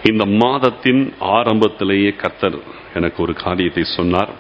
இந்த மாதத்தின் ஆரம்பத்திலேயே கர்த்தர் எனக்கு ஒரு காரியத்தை சொன்னார்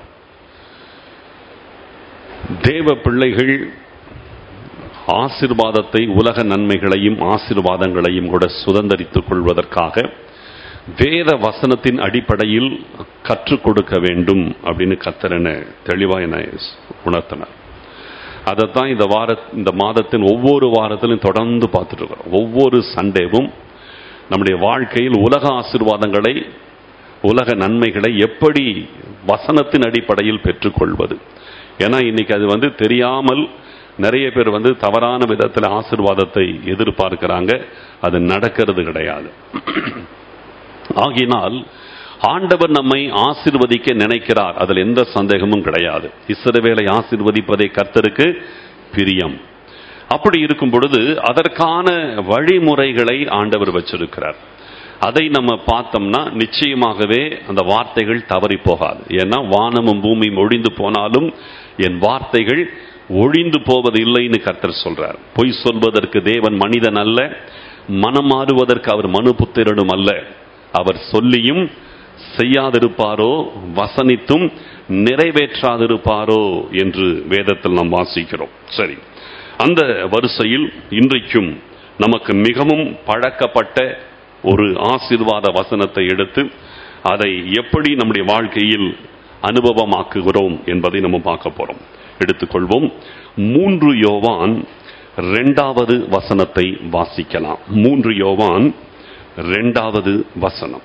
தேவ பிள்ளைகள் ஆசிர்வாதத்தை உலக நன்மைகளையும் ஆசிர்வாதங்களையும் கூட சுதந்திரித்துக் கொள்வதற்காக வேத வசனத்தின் அடிப்படையில் கற்றுக் கொடுக்க வேண்டும் அப்படின்னு கத்தரன தெளிவாக என்ன உணர்த்தினார் அதைத்தான் இந்த வார இந்த மாதத்தின் ஒவ்வொரு வாரத்திலும் தொடர்ந்து பார்த்துட்டு இருக்கிறோம் ஒவ்வொரு சண்டேவும் நம்முடைய வாழ்க்கையில் உலக ஆசிர்வாதங்களை உலக நன்மைகளை எப்படி வசனத்தின் அடிப்படையில் பெற்றுக்கொள்வது ஏன்னா இன்னைக்கு அது வந்து தெரியாமல் நிறைய பேர் வந்து தவறான விதத்தில் ஆசிர்வாதத்தை எதிர்பார்க்கிறாங்க அது நடக்கிறது கிடையாது ஆகினால் ஆண்டவர் நம்மை ஆசிர்வதிக்க நினைக்கிறார் அதில் எந்த சந்தேகமும் கிடையாது இஸ்ரவேலை ஆசிர்வதிப்பதே கர்த்தருக்கு பிரியம் அப்படி இருக்கும் பொழுது அதற்கான வழிமுறைகளை ஆண்டவர் வச்சிருக்கிறார் அதை நம்ம பார்த்தோம்னா நிச்சயமாகவே அந்த வார்த்தைகள் தவறி போகாது ஏன்னா வானமும் பூமியும் ஒழிந்து போனாலும் என் வார்த்தைகள் ஒழிந்து போவது இல்லைன்னு கர்த்தர் சொல்றார் பொய் சொல்வதற்கு தேவன் மனிதன் அல்ல மனம் மாறுவதற்கு அவர் மனு புத்திரனும் அல்ல அவர் சொல்லியும் செய்யாதிருப்பாரோ வசனித்தும் நிறைவேற்றாதிருப்பாரோ என்று வேதத்தில் நாம் வாசிக்கிறோம் சரி அந்த வரிசையில் இன்றைக்கும் நமக்கு மிகவும் பழக்கப்பட்ட ஒரு ஆசிர்வாத வசனத்தை எடுத்து அதை எப்படி நம்முடைய வாழ்க்கையில் அனுபவமாக்குகிறோம் என்பதை நம்ம பார்க்க போறோம் எடுத்துக்கொள்வோம் மூன்று யோவான் இரண்டாவது வசனத்தை வாசிக்கலாம் மூன்று யோவான் இரண்டாவது வசனம்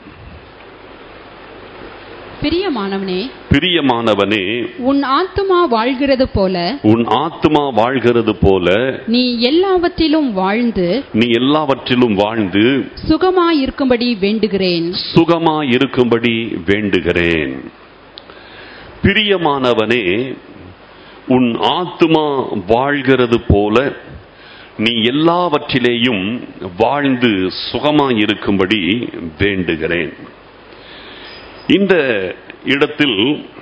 பிரியமானவனே பிரியமானவனே உன் ஆத்துமா வாழ்கிறது போல உன் ஆத்துமா வாழ்கிறது போல நீ எல்லாவற்றிலும் வாழ்ந்து நீ எல்லாவற்றிலும் வாழ்ந்து சுகமாயிருக்கும்படி வேண்டுகிறேன் சுகமா இருக்கும்படி வேண்டுகிறேன் பிரியமானவனே உன் ஆத்துமா வாழ்கிறது போல நீ எல்லாவற்றிலேயும் வாழ்ந்து சுகமா இருக்கும்படி வேண்டுகிறேன் இந்த இடத்தில்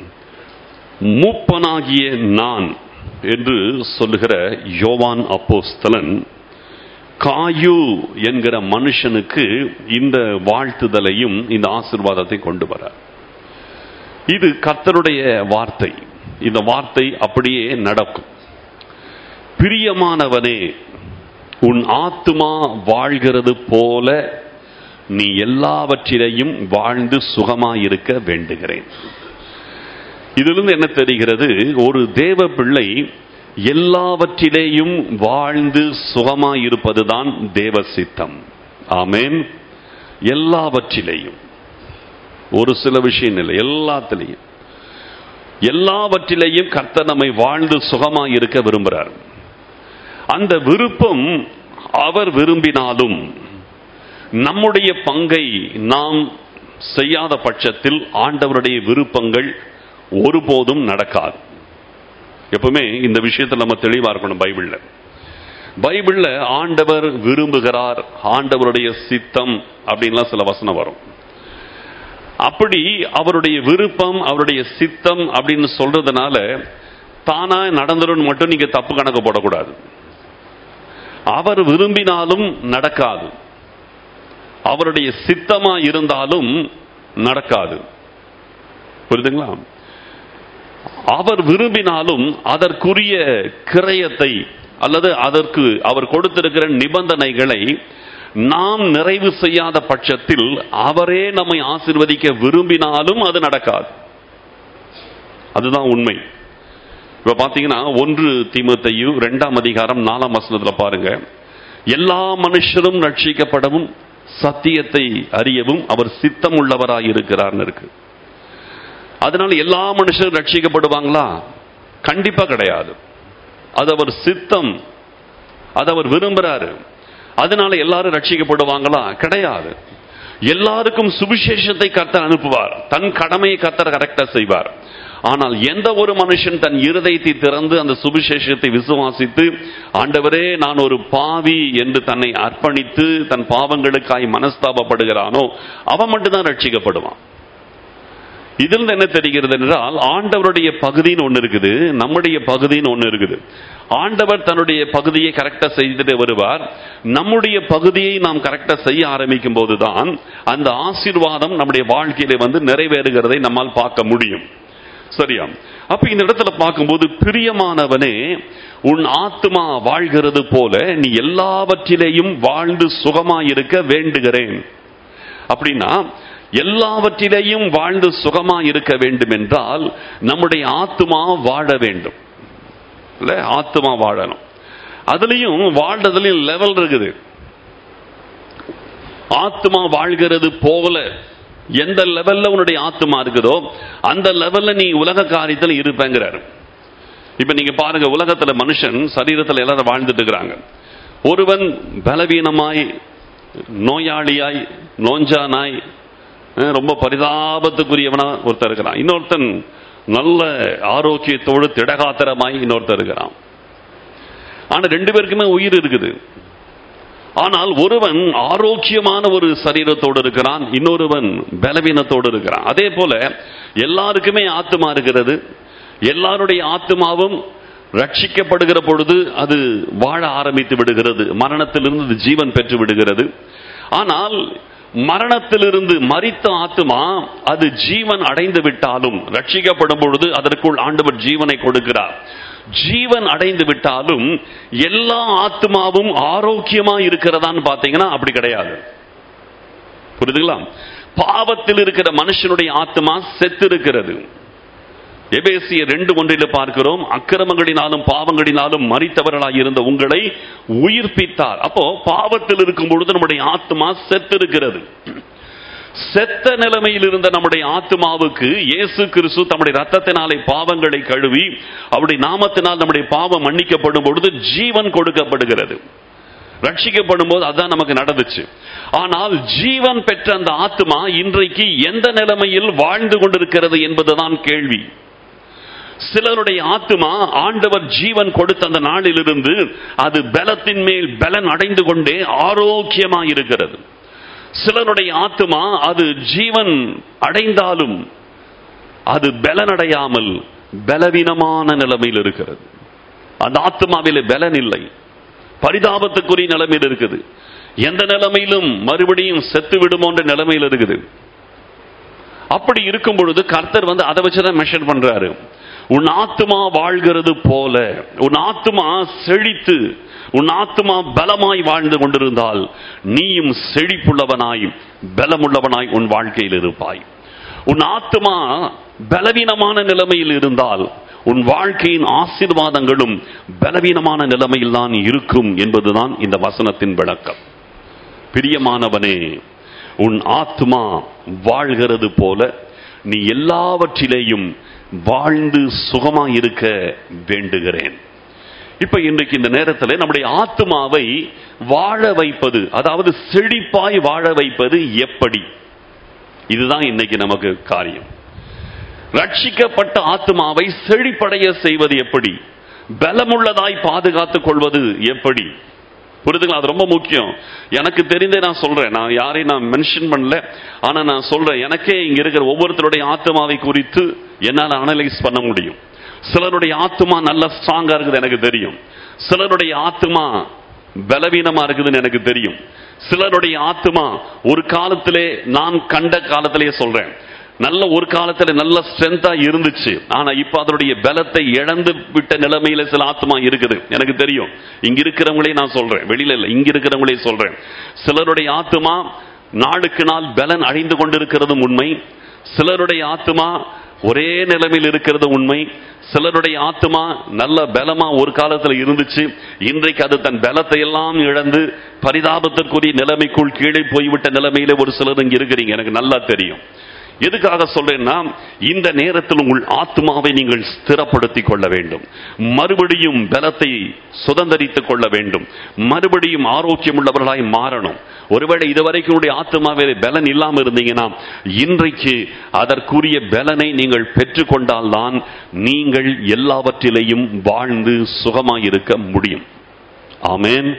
மூப்பனாகிய நான் என்று சொல்லுகிற யோவான் அப்போஸ்தலன் காயு என்கிற மனுஷனுக்கு இந்த வாழ்த்துதலையும் இந்த ஆசிர்வாதத்தை கொண்டு வர இது கர்த்தருடைய வார்த்தை இந்த வார்த்தை அப்படியே நடக்கும் பிரியமானவனே உன் ஆத்துமா வாழ்கிறது போல நீ எல்லாவற்றிலையும் வாழ்ந்து சுகமாயிருக்க வேண்டுகிறேன் இதிலிருந்து என்ன தெரிகிறது ஒரு தேவ பிள்ளை எல்லாவற்றிலேயும் வாழ்ந்து சுகமாயிருப்பதுதான் தேவ சித்தம் ஆமேன் எல்லாவற்றிலேயும் ஒரு சில விஷயம் இல்லை எல்லாத்திலையும் எல்லாவற்றிலேயும் கர்த்தர் நம்மை வாழ்ந்து சுகமாயிருக்க விரும்புகிறார் அந்த விருப்பம் அவர் விரும்பினாலும் நம்முடைய பங்கை நாம் செய்யாத பட்சத்தில் ஆண்டவருடைய விருப்பங்கள் ஒருபோதும் நடக்காது எப்பவுமே இந்த விஷயத்தில் நம்ம தெளிவா இருக்கணும் பைபிள்ல பைபிள்ல ஆண்டவர் விரும்புகிறார் ஆண்டவருடைய சித்தம் அப்படின்லாம் சில வசனம் வரும் அப்படி அவருடைய விருப்பம் அவருடைய சித்தம் அப்படின்னு சொல்றதுனால தானா நடந்துடும் மட்டும் நீங்க தப்பு கணக்கு போடக்கூடாது அவர் விரும்பினாலும் நடக்காது அவருடைய சித்தமா இருந்தாலும் நடக்காது புரியுதுங்களா அவர் விரும்பினாலும் அதற்குரிய கிரயத்தை அல்லது அதற்கு அவர் கொடுத்திருக்கிற நிபந்தனைகளை நாம் நிறைவு செய்யாத பட்சத்தில் அவரே நம்மை ஆசிர்வதிக்க விரும்பினாலும் அது நடக்காது அதுதான் உண்மை இப்ப பாத்தீங்கன்னா ஒன்று தீமத்தையும் இரண்டாம் அதிகாரம் நாலாம் வசனத்துல பாருங்க எல்லா மனுஷரும் ரட்சிக்கப்படவும் சத்தியத்தை அறியவும் அவர் சித்தம் உள்ளவராய் இருக்கிறார்னு இருக்கு அதனால எல்லா மனுஷரும் ரட்சிக்கப்படுவாங்களா கண்டிப்பா கிடையாது அது அவர் சித்தம் அது அவர் விரும்புறாரு அதனால எல்லாரும் ரட்சிக்கப்படுவாங்களா கிடையாது எல்லாருக்கும் சுவிசேஷத்தை கர்த்தர் அனுப்புவார் தன் கடமையை கர்த்தர் கரெக்டா செய்வார் ஆனால் எந்த ஒரு மனுஷன் தன் இருதயத்தை திறந்து அந்த சுவிசேஷத்தை விசுவாசித்து ஆண்டவரே நான் ஒரு பாவி என்று தன்னை அர்ப்பணித்து தன் பாவங்களுக்காய் மனஸ்தாபப்படுகிறானோ அவன் மட்டும்தான் ரட்சிக்கப்படுவான் இதில் என்ன தெரிகிறது என்றால் ஆண்டவருடைய பகுதின்னு ஒன்று இருக்குது நம்முடைய பகுதின்னு ஒன்று இருக்குது ஆண்டவர் தன்னுடைய பகுதியை கரெக்டா செய்துட்டு வருவார் நம்முடைய பகுதியை நாம் கரெக்டா செய்ய ஆரம்பிக்கும் போதுதான் அந்த ஆசீர்வாதம் நம்முடைய வாழ்க்கையில வந்து நிறைவேறுகிறதை நம்மால் பார்க்க முடியும் சரியா அப்ப இந்த இடத்துல பார்க்கும்போது பிரியமானவனே உன் ஆத்மா வாழ்கிறது போல நீ எல்லாவற்றிலேயும் வாழ்ந்து சுகமாயிருக்க வேண்டுகிறேன் அப்படின்னா எல்லாவற்றிலேயும் வாழ்ந்து சுகமா இருக்க வேண்டும் என்றால் நம்முடைய ஆத்மா வாழ வேண்டும் இல்ல ஆத்மா வாழணும் அதுலயும் வாழ்றதுலயும் லெவல் இருக்குது ஆத்மா வாழ்கிறது போல எந்த லெவல்ல உன்னுடைய ஆத்மா இருக்குதோ அந்த லெவல்ல நீ உலக காரியத்தில் இருப்பேங்கிறாரு இப்ப நீங்க பாருங்க உலகத்துல மனுஷன் சரீரத்துல எல்லாரும் வாழ்ந்துட்டு இருக்கிறாங்க ஒருவன் பலவீனமாய் நோயாளியாய் நோஞ்சானாய் அஹ் ரொம்ப பரிதாபத்துக்குரியவனா ஒருத்தர் இருக்கிறான் இன்னொருத்தன் நல்ல ஆரோக்கியத்தோடு திடகாத்திரமாய் இன்னொருத்தர் இருக்கிறான் ஆனா ரெண்டு பேருக்குமே உயிர் இருக்குது ஆனால் ஒருவன் ஆரோக்கியமான ஒரு சரீரத்தோடு இருக்கிறான் இன்னொருவன் பலவீனத்தோடு இருக்கிறான் அதே போல எல்லாருக்குமே ஆத்மா இருக்கிறது எல்லாருடைய ஆத்மாவும் ரட்சிக்கப்படுகிற பொழுது அது வாழ ஆரம்பித்து விடுகிறது மரணத்திலிருந்து அது ஜீவன் பெற்று விடுகிறது ஆனால் மரணத்திலிருந்து மரித்த ஆத்மா அது ஜீவன் அடைந்து விட்டாலும் ரட்சிக்கப்படும் பொழுது அதற்குள் ஆண்டவர் ஜீவனை கொடுக்கிறார் ஜீவன் அடைந்து விட்டாலும் எல்லா ஆத்மாவும் ஆரோக்கியமா இருக்கிறதான்னு பாத்தீங்கன்னா அப்படி கிடையாது புரியுதுங்களா பாவத்தில் இருக்கிற மனுஷனுடைய ஆத்மா செத்து இருக்கிறது எபேசிய ரெண்டு ஒன்றில பார்க்கிறோம் அக்கிரமங்களினாலும் பாவங்களினாலும் மறித்தவர்களாய் இருந்த உங்களை உயிர்ப்பித்தார் அப்போ பாவத்தில் இருக்கும் பொழுது நம்முடைய ஆத்மா செத்து இருக்கிறது செத்த நிலைமையில் இருந்த நம்முடைய ஆத்மாவுக்கு இயேசு கிறிஸ்து தம்முடைய ரத்தத்தினாலே பாவங்களை கழுவி அவருடைய நாமத்தினால் நம்முடைய பாவம் மன்னிக்கப்படும் பொழுது ஜீவன் கொடுக்கப்படுகிறது ரட்சிக்கப்படும் போது அதான் நமக்கு நடந்துச்சு ஆனால் ஜீவன் பெற்ற அந்த ஆத்மா இன்றைக்கு எந்த நிலைமையில் வாழ்ந்து கொண்டிருக்கிறது என்பதுதான் கேள்வி சிலருடைய ஆத்மா ஆண்டவர் ஜீவன் கொடுத்த அந்த நாளிலிருந்து அது பலத்தின் மேல் பலன் அடைந்து கொண்டே ஆரோக்கியமா இருக்கிறது சிலருடைய ஆத்மா அது ஜீவன் அடைந்தாலும் அது பலனடையாமல் பலவீனமான நிலைமையில் இருக்கிறது அந்த ஆத்மாவில பலன் இல்லை பரிதாபத்துக்குரிய நிலைமையில் இருக்குது எந்த நிலைமையிலும் மறுபடியும் செத்து விடுமோன்ற நிலைமையில் இருக்குது அப்படி இருக்கும் பொழுது கர்த்தர் வந்து அதை வச்சுதான் மெஷர் பண்றாரு உன் ஆத்மா வாழ்கிறது போல உன் ஆத்மா செழித்து உன் ஆத்மா பலமாய் வாழ்ந்து கொண்டிருந்தால் நீயும் செழிப்புள்ளவனாய் பலமுள்ளவனாய் உன் வாழ்க்கையில் இருப்பாய் உன் ஆத்மா பலவீனமான நிலைமையில் இருந்தால் உன் வாழ்க்கையின் ஆசீர்வாதங்களும் பலவீனமான நிலைமையில் தான் இருக்கும் என்பதுதான் இந்த வசனத்தின் விளக்கம் பிரியமானவனே உன் ஆத்மா வாழ்கிறது போல நீ எல்லாவற்றிலேயும் வாழ்ந்து சுகமா இருக்க வேண்டுகிறேன் இப்ப இன்றைக்கு இந்த நேரத்தில் நம்முடைய ஆத்மாவை வாழ வைப்பது அதாவது செழிப்பாய் வாழ வைப்பது எப்படி இதுதான் இன்னைக்கு நமக்கு காரியம் ரட்சிக்கப்பட்ட ஆத்மாவை செழிப்படைய செய்வது எப்படி பலமுள்ளதாய் பாதுகாத்துக் கொள்வது எப்படி புரிதுங்களா அது ரொம்ப முக்கியம் எனக்கு தெரிந்தே நான் சொல்றேன் நான் யாரையும் நான் மென்ஷன் பண்ணல ஆனா நான் சொல்றேன் எனக்கே இங்க இருக்கிற ஒவ்வொருத்தருடைய ஆத்மாவை குறித்து என்னால் அனலைஸ் பண்ண முடியும் சிலருடைய ஆத்மா நல்ல ஸ்ட்ராங்கா இருக்குது எனக்கு தெரியும் சிலருடைய ஆத்மா பலவீனமா இருக்குதுன்னு எனக்கு தெரியும் சிலருடைய ஆத்மா ஒரு காலத்திலே நான் கண்ட காலத்திலேயே சொல்றேன் நல்ல ஒரு காலத்துல நல்ல ஸ்ட்ரென்த்தா இருந்துச்சு ஆனா இப்ப அதனுடைய பலத்தை இழந்து விட்ட நிலைமையில சில ஆத்மா இருக்குது எனக்கு தெரியும் இங்க இருக்கிறவங்களே நான் சொல்றேன் வெளியில இல்ல இங்க இருக்கிறவங்களே சொல்றேன் சிலருடைய ஆத்மா நாளுக்கு நாள் பலன் அழிந்து கொண்டிருக்கிறதும் உண்மை சிலருடைய ஆத்மா ஒரே நிலைமையில் இருக்கிறது உண்மை சிலருடைய ஆத்மா நல்ல பலமா ஒரு காலத்துல இருந்துச்சு இன்றைக்கு அது தன் பலத்தை எல்லாம் இழந்து பரிதாபத்திற்குரிய நிலைமைக்குள் கீழே போய்விட்ட நிலைமையில ஒரு சிலர் இங்க இருக்கிறீங்க எனக்கு நல்லா தெரியும் எதுக்காக சொல்றேன்னா இந்த நேரத்தில் உங்கள் ஆத்மாவை நீங்கள் ஸ்திரப்படுத்திக் கொள்ள வேண்டும் மறுபடியும் பலத்தை சுதந்திரித்துக் கொள்ள வேண்டும் மறுபடியும் ஆரோக்கியம் உள்ளவர்களாய் மாறணும் ஒருவேளை இதுவரைக்கும் உங்களுடைய ஆத்மாவிலே பலன் இல்லாம இருந்தீங்கன்னா இன்றைக்கு அதற்குரிய பலனை நீங்கள் பெற்றுக்கொண்டால்தான் நீங்கள் எல்லாவற்றிலையும் வாழ்ந்து சுகமாயிருக்க முடியும் ஆமேன்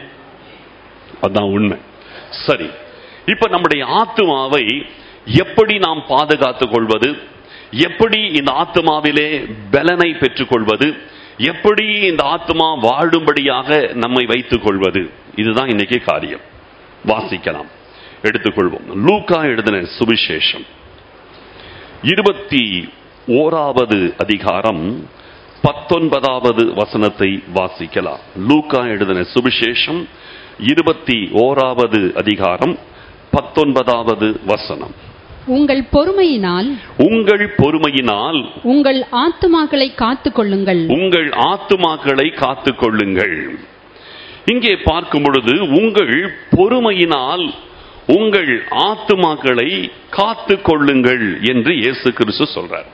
அதான் உண்மை சரி இப்ப நம்முடைய ஆத்மாவை எப்படி நாம் பாதுகாத்துக் கொள்வது எப்படி இந்த ஆத்மாவிலே பலனை பெற்றுக்கொள்வது எப்படி இந்த ஆத்மா வாழும்படியாக நம்மை வைத்துக் கொள்வது இதுதான் இன்னைக்கு காரியம் வாசிக்கலாம் எடுத்துக்கொள்வோம் லூக்கா எழுதின சுவிசேஷம் இருபத்தி ஓராவது அதிகாரம் பத்தொன்பதாவது வசனத்தை வாசிக்கலாம் லூக்கா எழுதின சுவிசேஷம் இருபத்தி ஓராவது அதிகாரம் பத்தொன்பதாவது வசனம் உங்கள் பொறுமையினால் உங்கள் பொறுமையினால் உங்கள் ஆத்துமாக்களை காத்துக் கொள்ளுங்கள் உங்கள் ஆத்துமாக்களை காத்துக் கொள்ளுங்கள் இங்கே பார்க்கும் பொழுது உங்கள் பொறுமையினால் உங்கள் ஆத்துமாக்களை காத்துக் கொள்ளுங்கள் என்று இயேசு கிறிஸ்து சொல்றார்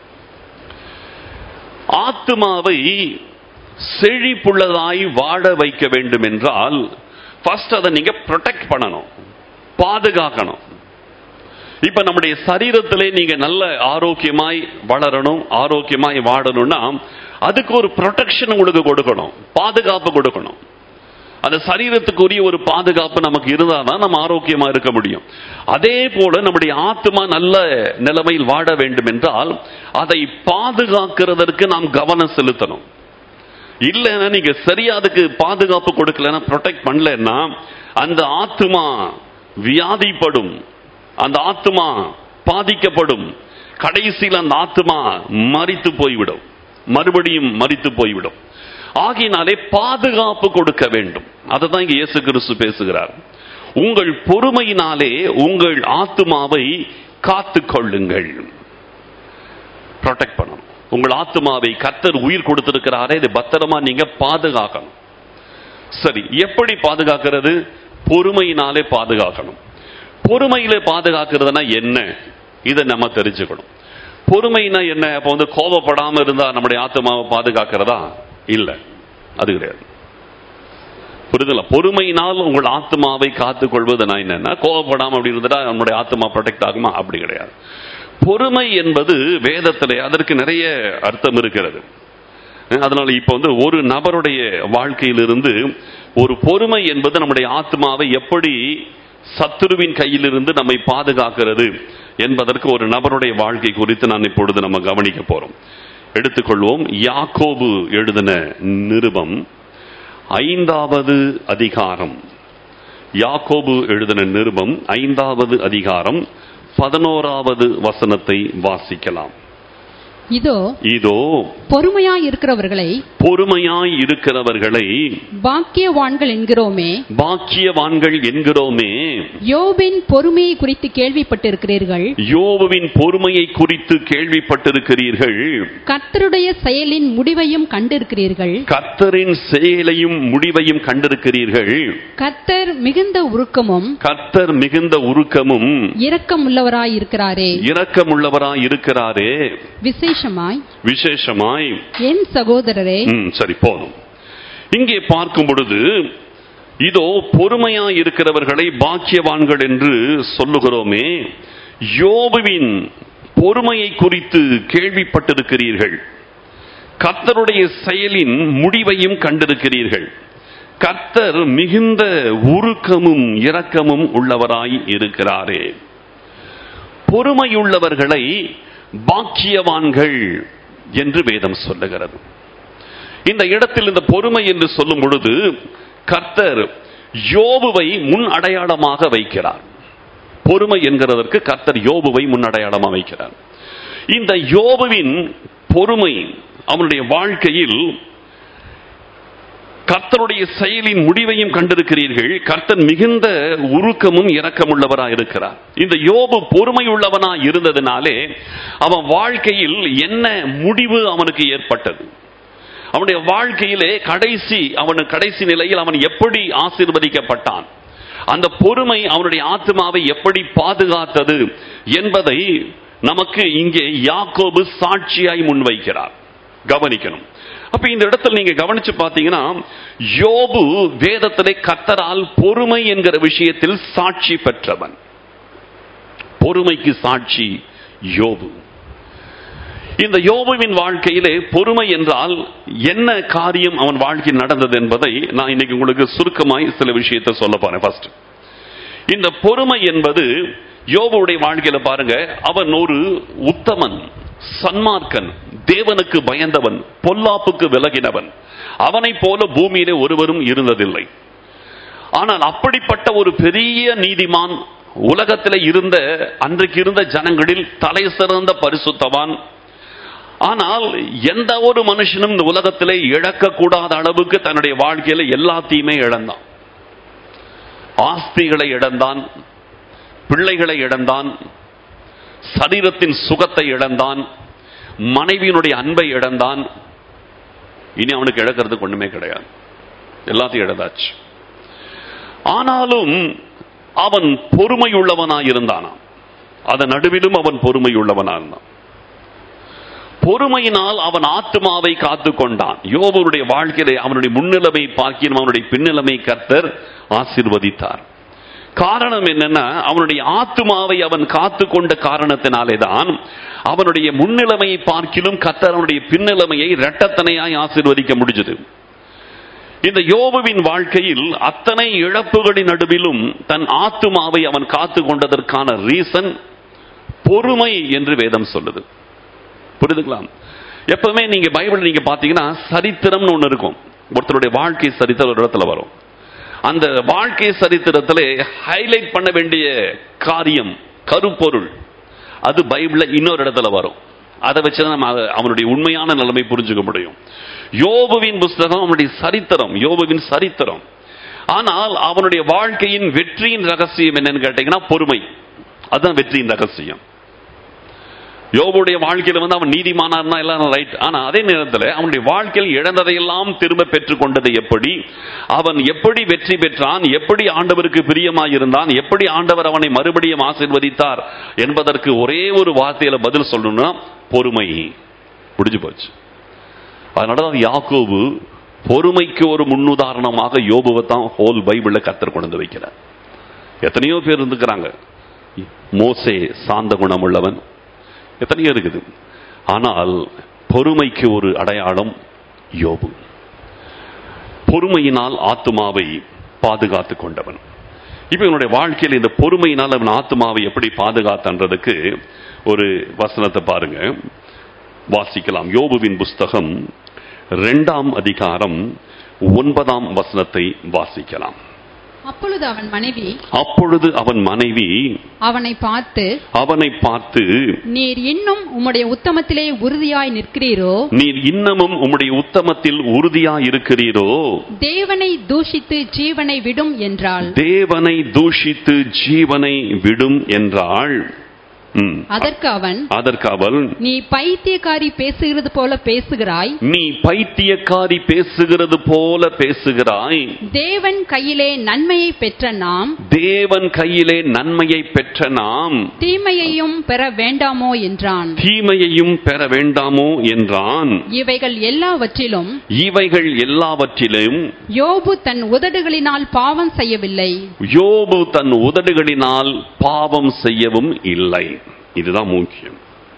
ஆத்துமாவை செழிப்புள்ளதாய் வாழ வைக்க வேண்டும் என்றால் ஃபர்ஸ்ட் அதை நீங்க ப்ரொடெக்ட் பண்ணணும் பாதுகாக்கணும் இப்ப நம்முடைய சரீரத்திலே நீங்க நல்ல ஆரோக்கியமாய் வளரணும் ஆரோக்கியமாய் வாழணும்னா அதுக்கு ஒரு ப்ரொடெக்ஷன் உங்களுக்கு கொடுக்கணும் பாதுகாப்பு கொடுக்கணும் அந்த சரீரத்துக்குரிய ஒரு பாதுகாப்பு நமக்கு இருந்தாதான் நம்ம ஆரோக்கியமா இருக்க முடியும் அதே போல நம்முடைய ஆத்மா நல்ல நிலைமையில் வாழ வேண்டும் என்றால் அதை பாதுகாக்கிறதற்கு நாம் கவனம் செலுத்தணும் இல்லைன்னா நீங்க சரியா அதுக்கு பாதுகாப்பு கொடுக்கலன்னா ப்ரொடெக்ட் பண்ணலன்னா அந்த ஆத்மா வியாதிப்படும் அந்த ஆத்மா பாதிக்கப்படும் கடைசியில் அந்த ஆத்மா மறித்து போய்விடும் மறுபடியும் மறித்து போய்விடும் ஆகினாலே பாதுகாப்பு கொடுக்க வேண்டும் அதுதான் இங்க இயேசு கிறிஸ்து பேசுகிறார் உங்கள் பொறுமையினாலே உங்கள் ஆத்மாவை காத்து கொள்ளுங்கள் ப்ரொடெக்ட் பண்ணணும் உங்கள் ஆத்மாவை கத்தர் உயிர் கொடுத்திருக்கிறாரே இது பத்திரமா நீங்க பாதுகாக்கணும் சரி எப்படி பாதுகாக்கிறது பொறுமையினாலே பாதுகாக்கணும் பொறுமையில பாதுகாக்கிறதுனா என்ன இதை நம்ம தெரிஞ்சுக்கணும் பொறுமைனா என்ன அப்ப வந்து கோபப்படாம இருந்தா நம்முடைய ஆத்மாவை பாதுகாக்கிறதா இல்ல அது கிடையாது புரிதல பொறுமையினால் உங்கள் ஆத்மாவை காத்துக் கொள்வது நான் என்னன்னா கோபப்படாம அப்படி இருந்துட்டா நம்முடைய ஆத்மா ப்ரொடெக்ட் ஆகுமா அப்படி கிடையாது பொறுமை என்பது வேதத்திலே அதற்கு நிறைய அர்த்தம் இருக்கிறது அதனால இப்ப வந்து ஒரு நபருடைய வாழ்க்கையிலிருந்து ஒரு பொறுமை என்பது நம்முடைய ஆத்மாவை எப்படி சத்துருவின் கையிலிருந்து நம்மை பாதுகாக்கிறது என்பதற்கு ஒரு நபருடைய வாழ்க்கை குறித்து நான் இப்பொழுது நம்ம கவனிக்க போறோம் எடுத்துக்கொள்வோம் யாக்கோபு எழுதின நிருபம் ஐந்தாவது அதிகாரம் யாக்கோபு எழுதின நிருபம் ஐந்தாவது அதிகாரம் பதினோராவது வசனத்தை வாசிக்கலாம் இதோ இதோ பொறுமையாய் இருக்கிறவர்களை பொறுமையாய் இருக்கிறவர்களை பாக்கியவான்கள் என்கிறோமே பாக்கியவான்கள் என்கிறோமே யோபின் பொறுமையை குறித்து கேள்விப்பட்டிருக்கிறீர்கள் யோபுவின் பொறுமையை குறித்து கேள்விப்பட்டிருக்கிறீர்கள் கர்த்தருடைய செயலின் முடிவையும் கண்டிருக்கிறீர்கள் கர்த்தரின் செயலையும் முடிவையும் கண்டிருக்கிறீர்கள் கர்த்தர் மிகுந்த உருக்கமும் கர்த்தர் மிகுந்த உருக்கமும் இரக்கம் உள்ளவராய் இருக்கிறாரே இரக்கமுள்ளவராய் இருக்கிறாரே விசேஷமாய் விசேஷமாய் என் சகோதரரே ம், சரி போதும் இங்கே பார்க்கும் பொழுது இதோ பொறுமையாய் இருக்கிறவர்களை பாக்கியவான்கள் என்று சொல்லுகிறோமே யோபுவின் பொறுமையை குறித்து கேள்விப்பட்டிருக்கிறீர்கள் கர்த்தருடைய செயலின் முடிவையும் கண்டிருக்கிறீர்கள் கர்த்தர் மிகுந்த உருக்கமும் இரக்கமும் உள்ளவராய் இருக்கிறாரே பொறுமையுள்ளவர்களை பாக்கியவான்கள் என்று வேதம் சொல்லுகிறது இந்த இடத்தில் இந்த பொறுமை என்று சொல்லும் பொழுது கர்த்தர் யோபுவை முன் அடையாளமாக வைக்கிறார் பொறுமை என்கிறதற்கு கர்த்தர் யோபுவை முன் அடையாளமாக வைக்கிறார் இந்த யோபுவின் பொறுமை அவனுடைய வாழ்க்கையில் கர்த்தருடைய செயலின் முடிவையும் கண்டிருக்கிறீர்கள் கர்த்தர் மிகுந்த உருக்கமும் இரக்கமுள்ளவராய் இருக்கிறார் இந்த யோபு பொறுமையுள்ளவனாய் இருந்ததினாலே அவன் வாழ்க்கையில் என்ன முடிவு அவனுக்கு ஏற்பட்டது அவனுடைய வாழ்க்கையிலே கடைசி அவனு கடைசி நிலையில் அவன் எப்படி ஆசீர்வதிக்கப்பட்டான் அந்த பொறுமை அவனுடைய ஆத்மாவை எப்படி பாதுகாத்தது என்பதை நமக்கு இங்கே யாக்கோபு சாட்சியாய் முன்வைக்கிறார் கவனிக்கணும் அப்ப இந்த இடத்துல நீங்க கவனிச்சு பாத்தீங்கன்னா யோபு வேதத்திலே கத்தரால் பொறுமை என்கிற விஷயத்தில் சாட்சி பெற்றவன் பொறுமைக்கு சாட்சி யோபு இந்த யோபுவின் வாழ்க்கையிலே பொறுமை என்றால் என்ன காரியம் அவன் வாழ்க்கையில் நடந்தது என்பதை நான் இன்னைக்கு உங்களுக்கு சுருக்கமாய் சில விஷயத்தை சொல்ல போறேன் ஃபர்ஸ்ட் இந்த பொறுமை என்பது யோபுடைய வாழ்க்கையில பாருங்க அவன் ஒரு உத்தமன் சன்மார்க்கன் தேவனுக்கு பயந்தவன் பொல்லாப்புக்கு விலகினவன் அவனைப் போல பூமியிலே ஒருவரும் இருந்ததில்லை ஆனால் அப்படிப்பட்ட ஒரு பெரிய நீதிமான் உலகத்தில் இருந்த அன்றைக்கு இருந்த ஜனங்களில் தலை சிறந்த பரிசுத்தவான் ஆனால் எந்த ஒரு மனுஷனும் இந்த உலகத்திலே இழக்கக்கூடாத அளவுக்கு தன்னுடைய வாழ்க்கையில எல்லாத்தையுமே இழந்தான் ஆஸ்திகளை இழந்தான் பிள்ளைகளை இழந்தான் சரீரத்தின் சுகத்தை இழந்தான் மனைவியினுடைய அன்பை இழந்தான் இனி அவனுக்கு இழக்கிறதுக்கு ஒண்ணுமே கிடையாது எல்லாத்தையும் இழந்தாச்சு ஆனாலும் அவன் பொறுமை உள்ளவனாய் இருந்தானாம் அதன் நடுவிலும் அவன் பொறுமை உள்ளவனா இருந்தான் பொறுமையினால் அவன் ஆத்மாவை காத்து கொண்டான் யோபனுடைய வாழ்க்கையிலே அவனுடைய முன்னிலைமை பார்க்கினும் அவனுடைய பின்னிலைமை கர்த்தர் ஆசிர்வதித்தார் காரணம் என்னன்னா அவனுடைய ஆத்மாவை அவன் காத்து கொண்ட காரணத்தினாலே தான் அவனுடைய முன்னிலைமையை பார்க்கிலும் கர்த்தர் அவனுடைய பின்னிலைமையை இரட்டத்தனையாய் ஆசிர்வதிக்க முடிஞ்சது இந்த யோபுவின் வாழ்க்கையில் அத்தனை இழப்புகளின் நடுவிலும் தன் ஆத்துமாவை அவன் காத்து கொண்டதற்கான ரீசன் பொறுமை என்று வேதம் சொல்லுது புரிதுங்களா எப்பவுமே நீங்க பைபிள் நீங்க பாத்தீங்கன்னா சரித்திரம்னு ஒண்ணு இருக்கும் ஒருத்தருடைய வாழ்க்கை சரித்திரம் ஒரு இடத்துல வரும் அந்த வாழ்க்கை சரித்திரத்திலே ஹைலைட் பண்ண வேண்டிய காரியம் கருப்பொருள் அது பைபிள்ல இன்னொரு இடத்துல வரும் அதை வச்சுதான் நம்ம அத- அவனுடைய உண்மையான நிலைமை புரிஞ்சுக்க முடியும் யோபுவின் புஸ்தகம் அவனுடைய சரித்திரம் யோபுவின் சரித்திரம் ஆனால் அவனுடைய வாழ்க்கையின் வெற்றியின் ரகசியம் என்னன்னு கேட்டீங்கன்னா பொறுமை அதுதான் வெற்றியின் ரகசியம் யோபுடைய வாழ்க்கையில வந்து அவன் நீதிமானார்னா எல்லாம் ரைட் ஆனா அதே நேரத்தில் அவனுடைய வாழ்க்கையில் இழந்ததையெல்லாம் திரும்ப பெற்றுக் கொண்டது எப்படி அவன் எப்படி வெற்றி பெற்றான் எப்படி ஆண்டவருக்கு பிரியமாய் இருந்தான் எப்படி ஆண்டவர் அவனை மறுபடியும் ஆசீர்வதித்தார் என்பதற்கு ஒரே ஒரு வார்த்தையில பதில் சொல்லணும்னா பொறுமை முடிஞ்சு போச்சு அதனாலதான் யாக்கோபு பொறுமைக்கு ஒரு முன்னுதாரணமாக யோபுவை தான் ஹோல் பைபிள்ல கத்தர் கொண்டு வந்து வைக்கிறார் எத்தனையோ பேர் இருந்துக்கிறாங்க மோசே சாந்த குணமுள்ளவன் எத்தனையோ இருக்குது ஆனால் பொறுமைக்கு ஒரு அடையாளம் யோபு பொறுமையினால் ஆத்துமாவை பாதுகாத்து கொண்டவன் இப்ப இவனுடைய வாழ்க்கையில் இந்த பொறுமையினால் அவன் ஆத்துமாவை எப்படி பாதுகாத்தன்றதுக்கு ஒரு வசனத்தை பாருங்க வாசிக்கலாம் யோபுவின் புஸ்தகம் இரண்டாம் அதிகாரம் ஒன்பதாம் வசனத்தை வாசிக்கலாம் அப்பொழுது அவன் மனைவி அப்பொழுது அவன் மனைவி அவனை பார்த்து அவனை பார்த்து நீர் இன்னும் உம்முடைய உத்தமத்திலே உறுதியாய் நிற்கிறீரோ நீர் இன்னமும் உம்முடைய உத்தமத்தில் உறுதியா இருக்கிறீரோ தேவனை தூஷித்து ஜீவனை விடும் என்றாள் தேவனை தூஷித்து ஜீவனை விடும் என்றாள் ம். அதற்கு அவன் அதற்கு அவள் நீ பைத்தியக்காரி பேசுகிறது போல பேசுகிறாய் நீ பைத்தியக்காரி பேசுகிறது போல பேசுகிறாய் தேவன் கையிலே நன்மையை பெற்ற நாம் தேவன் கையிலே நன்மையை பெற்ற நாம் தீமையையும் பெற வேண்டாமோ என்றான் தீமையையும் பெற வேண்டாமோ என்றான் இவைகள் எல்லாவற்றிலும் இவைகள் எல்லாவற்றிலும் யோபு தன் உதடுகளினால் பாவம் செய்யவில்லை யோபு தன் உதடுகளினால் பாவம் செய்யவும் இல்லை இதுதான் முக்கியம்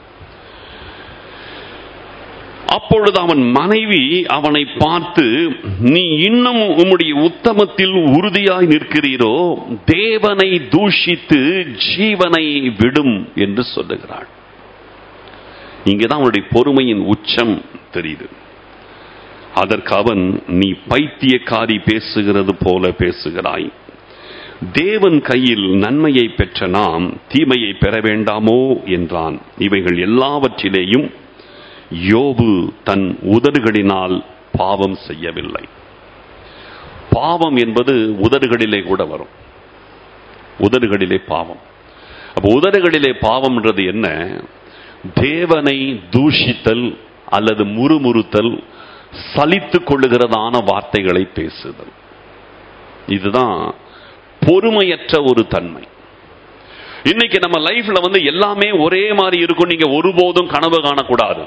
அப்பொழுது அவன் மனைவி அவனை பார்த்து நீ இன்னும் உம்முடைய உத்தமத்தில் உறுதியாய் நிற்கிறீரோ தேவனை தூஷித்து ஜீவனை விடும் என்று சொல்லுகிறாள் இங்கதான் அவனுடைய பொறுமையின் உச்சம் தெரியுது அதற்கு அவன் நீ பைத்தியக்காரி பேசுகிறது போல பேசுகிறாய் தேவன் கையில் நன்மையை பெற்ற நாம் தீமையை பெற வேண்டாமோ என்றான் இவைகள் எல்லாவற்றிலேயும் யோபு தன் உதடுகளினால் பாவம் செய்யவில்லை பாவம் என்பது உதடுகளிலே கூட வரும் உதடுகளிலே பாவம் அப்ப உதடுகளிலே பாவம்ன்றது என்ன தேவனை தூஷித்தல் அல்லது முறுமுறுத்தல் சலித்துக் கொள்ளுகிறதான வார்த்தைகளை பேசுதல் இதுதான் பொறுமையற்ற ஒரு தன்மை இன்னைக்கு நம்ம லைஃப்ல வந்து எல்லாமே ஒரே மாதிரி இருக்கும் நீங்க ஒருபோதும் கனவு காணக்கூடாது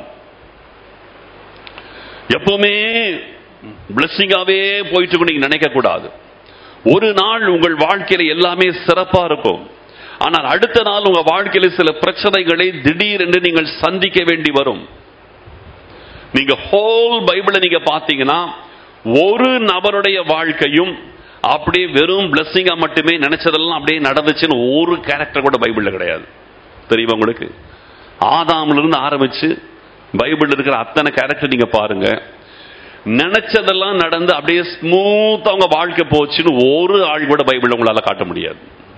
எப்பவுமே பிளஸ்ஸிங்காவே போயிட்டு இருக்கும் நீங்க நினைக்க கூடாது ஒரு நாள் உங்கள் வாழ்க்கையில எல்லாமே சிறப்பா இருக்கும் ஆனால் அடுத்த நாள் உங்க வாழ்க்கையில சில பிரச்சனைகளை திடீரென்று நீங்கள் சந்திக்க வேண்டி வரும் நீங்க ஹோல் பைபிளை நீங்க பாத்தீங்கன்னா ஒரு நபருடைய வாழ்க்கையும் அப்படியே வெறும் பிளஸ்ஸிங்கா மட்டுமே நினைச்சதெல்லாம் அப்படியே நடந்துச்சுன்னு ஒரு கேரக்டர் கூட பைபிள்ல கிடையாது தெரியுமா உங்களுக்கு ஆதாம்ல இருந்து ஆரம்பிச்சு பைபிள் இருக்கிற அத்தனை கேரக்டர் நீங்க பாருங்க நினைச்சதெல்லாம் நடந்து அப்படியே ஸ்மூத் அவங்க வாழ்க்கை போச்சுன்னு ஒரு ஆள் கூட பைபிள் உங்களால காட்ட முடியாது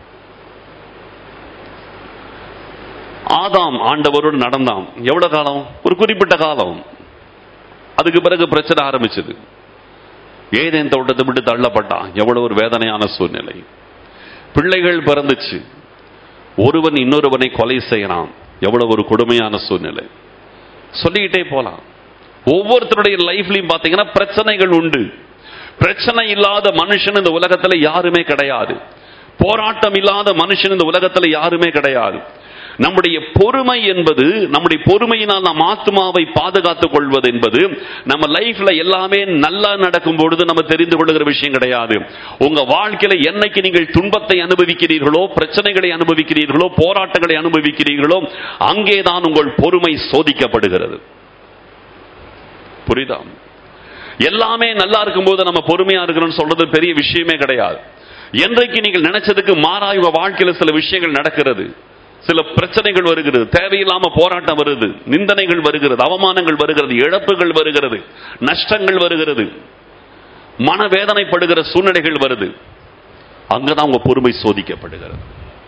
ஆதாம் ஆண்டவரோடு நடந்தான் எவ்வளவு காலம் ஒரு குறிப்பிட்ட காலம் அதுக்கு பிறகு பிரச்சனை ஆரம்பிச்சது ஏதேன் தோட்டத்தை விட்டு தள்ளப்பட்டான் எவ்வளவு ஒரு வேதனையான சூழ்நிலை பிள்ளைகள் பிறந்துச்சு ஒருவன் இன்னொருவனை கொலை செய்யறான் எவ்வளவு ஒரு கொடுமையான சூழ்நிலை சொல்லிக்கிட்டே போலாம் ஒவ்வொருத்தருடைய லைஃப்லயும் பாத்தீங்கன்னா பிரச்சனைகள் உண்டு பிரச்சனை இல்லாத மனுஷன் இந்த உலகத்துல யாருமே கிடையாது போராட்டம் இல்லாத மனுஷன் இந்த உலகத்துல யாருமே கிடையாது நம்முடைய பொறுமை என்பது நம்முடைய பொறுமையினால் நாம் ஆத்மாவை பாதுகாத்துக் கொள்வது என்பது நம்ம லைஃப்ல எல்லாமே நல்லா நடக்கும் பொழுது நம்ம தெரிந்து கொள்ளுகிற விஷயம் கிடையாது உங்க வாழ்க்கையில என்னைக்கு நீங்கள் துன்பத்தை அனுபவிக்கிறீர்களோ பிரச்சனைகளை அனுபவிக்கிறீர்களோ போராட்டங்களை அனுபவிக்கிறீர்களோ அங்கேதான் உங்கள் பொறுமை சோதிக்கப்படுகிறது புரியுதா எல்லாமே நல்லா இருக்கும்போது நம்ம பொறுமையா இருக்கிறோம்னு சொல்றது பெரிய விஷயமே கிடையாது என்றைக்கு நீங்கள் நினைச்சதுக்கு மாறாய் உங்க வாழ்க்கையில சில விஷயங்கள் நடக்கிறது சில பிரச்சனைகள் வருகிறது தேவையில்லாம போராட்டம் வருது நிந்தனைகள் வருகிறது அவமானங்கள் வருகிறது இழப்புகள் வருகிறது நஷ்டங்கள் வருகிறது மனவேதனைப்படுகிற சூழ்நிலைகள் வருது அங்கதான் உங்க பொறுமை சோதிக்கப்படுகிறது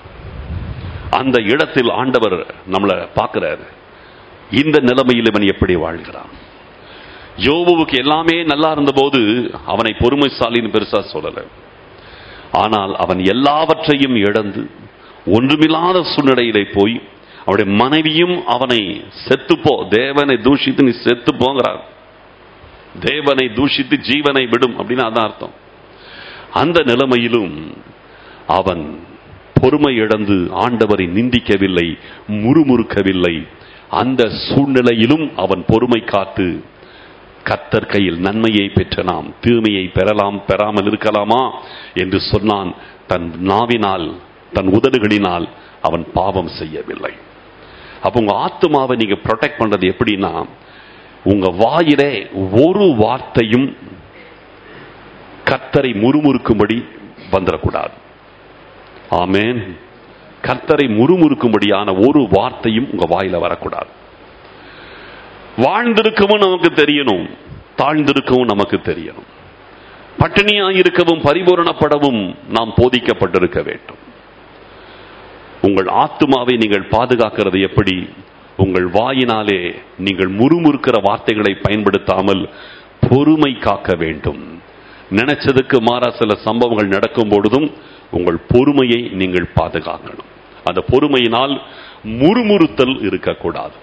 அந்த இடத்தில் ஆண்டவர் நம்மளை பார்க்கிறாரு இந்த நிலைமையில் இவன் எப்படி வாழ்கிறான் யோபுவுக்கு எல்லாமே நல்லா இருந்தபோது அவனை பொறுமைசாலின்னு பெருசா சொல்லல ஆனால் அவன் எல்லாவற்றையும் இழந்து ஒன்றுமில்லாத சூழ்நிலையிலே போய் அவருடைய மனைவியும் அவனை செத்துப்போ தேவனை தூஷித்து நீ செத்து போங்கிறார் தேவனை தூஷித்து ஜீவனை விடும் அப்படின்னு அதான் அர்த்தம் அந்த நிலைமையிலும் அவன் பொறுமை இழந்து ஆண்டவரை நிந்திக்கவில்லை முறுமுறுக்கவில்லை அந்த சூழ்நிலையிலும் அவன் பொறுமை காத்து கத்தர் கையில் நன்மையை பெற்ற நாம் தீமையை பெறலாம் பெறாமல் இருக்கலாமா என்று சொன்னான் தன் நாவினால் தன் உதடுகளினால் அவன் பாவம் செய்யவில்லை அப்ப உங்க ஆத்மாவை நீங்க ப்ரொடெக்ட் பண்றது எப்படின்னா உங்க வாயிலே ஒரு வார்த்தையும் கத்தரை முறுமுறுக்கும்படி வந்துடக்கூடாது ஆமேன் கத்தரை முறுமுறுக்கும்படியான ஒரு வார்த்தையும் உங்க வாயில வரக்கூடாது வாழ்ந்திருக்கவும் நமக்கு தெரியணும் தாழ்ந்திருக்கவும் நமக்கு தெரியணும் பட்டினியா இருக்கவும் பரிபூரணப்படவும் நாம் போதிக்கப்பட்டிருக்க வேண்டும் உங்கள் ஆத்மாவை நீங்கள் பாதுகாக்கிறது எப்படி உங்கள் வாயினாலே நீங்கள் முறுமுறுக்கிற வார்த்தைகளை பயன்படுத்தாமல் பொறுமை காக்க வேண்டும் நினைச்சதுக்கு மாறா சில சம்பவங்கள் நடக்கும் பொழுதும் உங்கள் பொறுமையை நீங்கள் பாதுகாக்கணும் அந்த பொறுமையினால் முறுமுறுத்தல் இருக்கக்கூடாது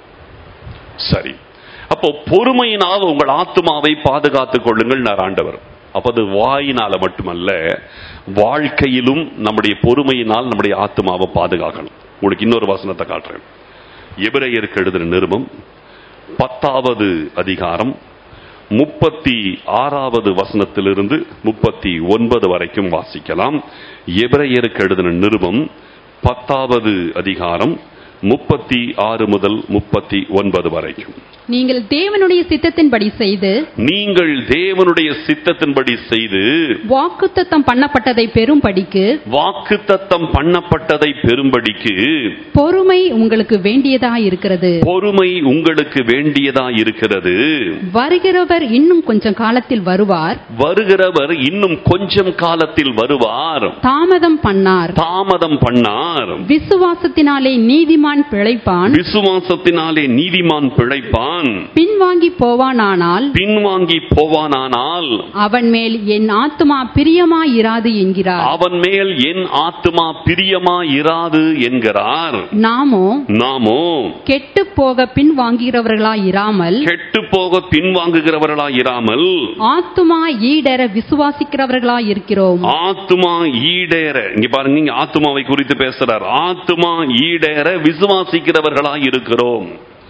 சரி அப்போ பொறுமையினால் உங்கள் ஆத்மாவை பாதுகாத்துக் கொள்ளுங்கள் நான் ஆண்டவர் அப்ப அது வாயினால மட்டுமல்ல வாழ்க்கையிலும் நம்முடைய பொறுமையினால் நம்முடைய ஆத்மாவை பாதுகாக்கணும் உங்களுக்கு இன்னொரு வசனத்தை காட்டுறேன் எபிரேயருக்கு எழுதின நிருபம் பத்தாவது அதிகாரம் முப்பத்தி ஆறாவது வசனத்திலிருந்து முப்பத்தி ஒன்பது வரைக்கும் வாசிக்கலாம் எபிரேயருக்கு எழுதின நிருபம் பத்தாவது அதிகாரம் முப்பத்தி ஆறு முதல் முப்பத்தி ஒன்பது வரைக்கும் நீங்கள் தேவனுடைய சித்தத்தின்படி செய்து நீங்கள் தேவனுடைய சித்தத்தின்படி செய்து வாக்குத்தத்தம் பண்ணப்பட்டதை பெறும்படிக்கு வாக்குத்தத்தம் பண்ணப்பட்டதை பெறும்படிக்கு பொறுமை உங்களுக்கு வேண்டியதா இருக்கிறது பொறுமை உங்களுக்கு வேண்டியதா இருக்கிறது வருகிறவர் இன்னும் கொஞ்சம் காலத்தில் வருவார் வருகிறவர் இன்னும் கொஞ்சம் காலத்தில் வருவார் தாமதம் பண்ணார் தாமதம் பண்ணார் விசுவாசத்தினாலே நீதிமான் பிழைப்பான் விசுவாசத்தினாலே நீதிமான் பிழைப்பான் பின்வாங்கி போவானானால் பின்வாங்கி போவானானால் அவன் மேல் என் ஆத்துமா பிரியமாயிராது என்கிறார் அவன் மேல் என் ஆத்துமா பிரியமா இராது என்கிறார் நாமோ நாமோ கெட்டு போக பின்வாங்குகிறவர்களாய் இராமல் கெட்டு போக பின்வாங்குகிறவர்களா இராமல் ஆத்துமா ஈடர விசுவாசிக்கிறவர்களாய் இருக்கிறோம் ஆத்துமா ஈடேற இங்க பாருங்க இங்க ஆத்துமாவை குறித்து பேசுறார் ஆத்துமா ஈடேற விசுவாசிக்கிறவர்களா இருக்கிறோம்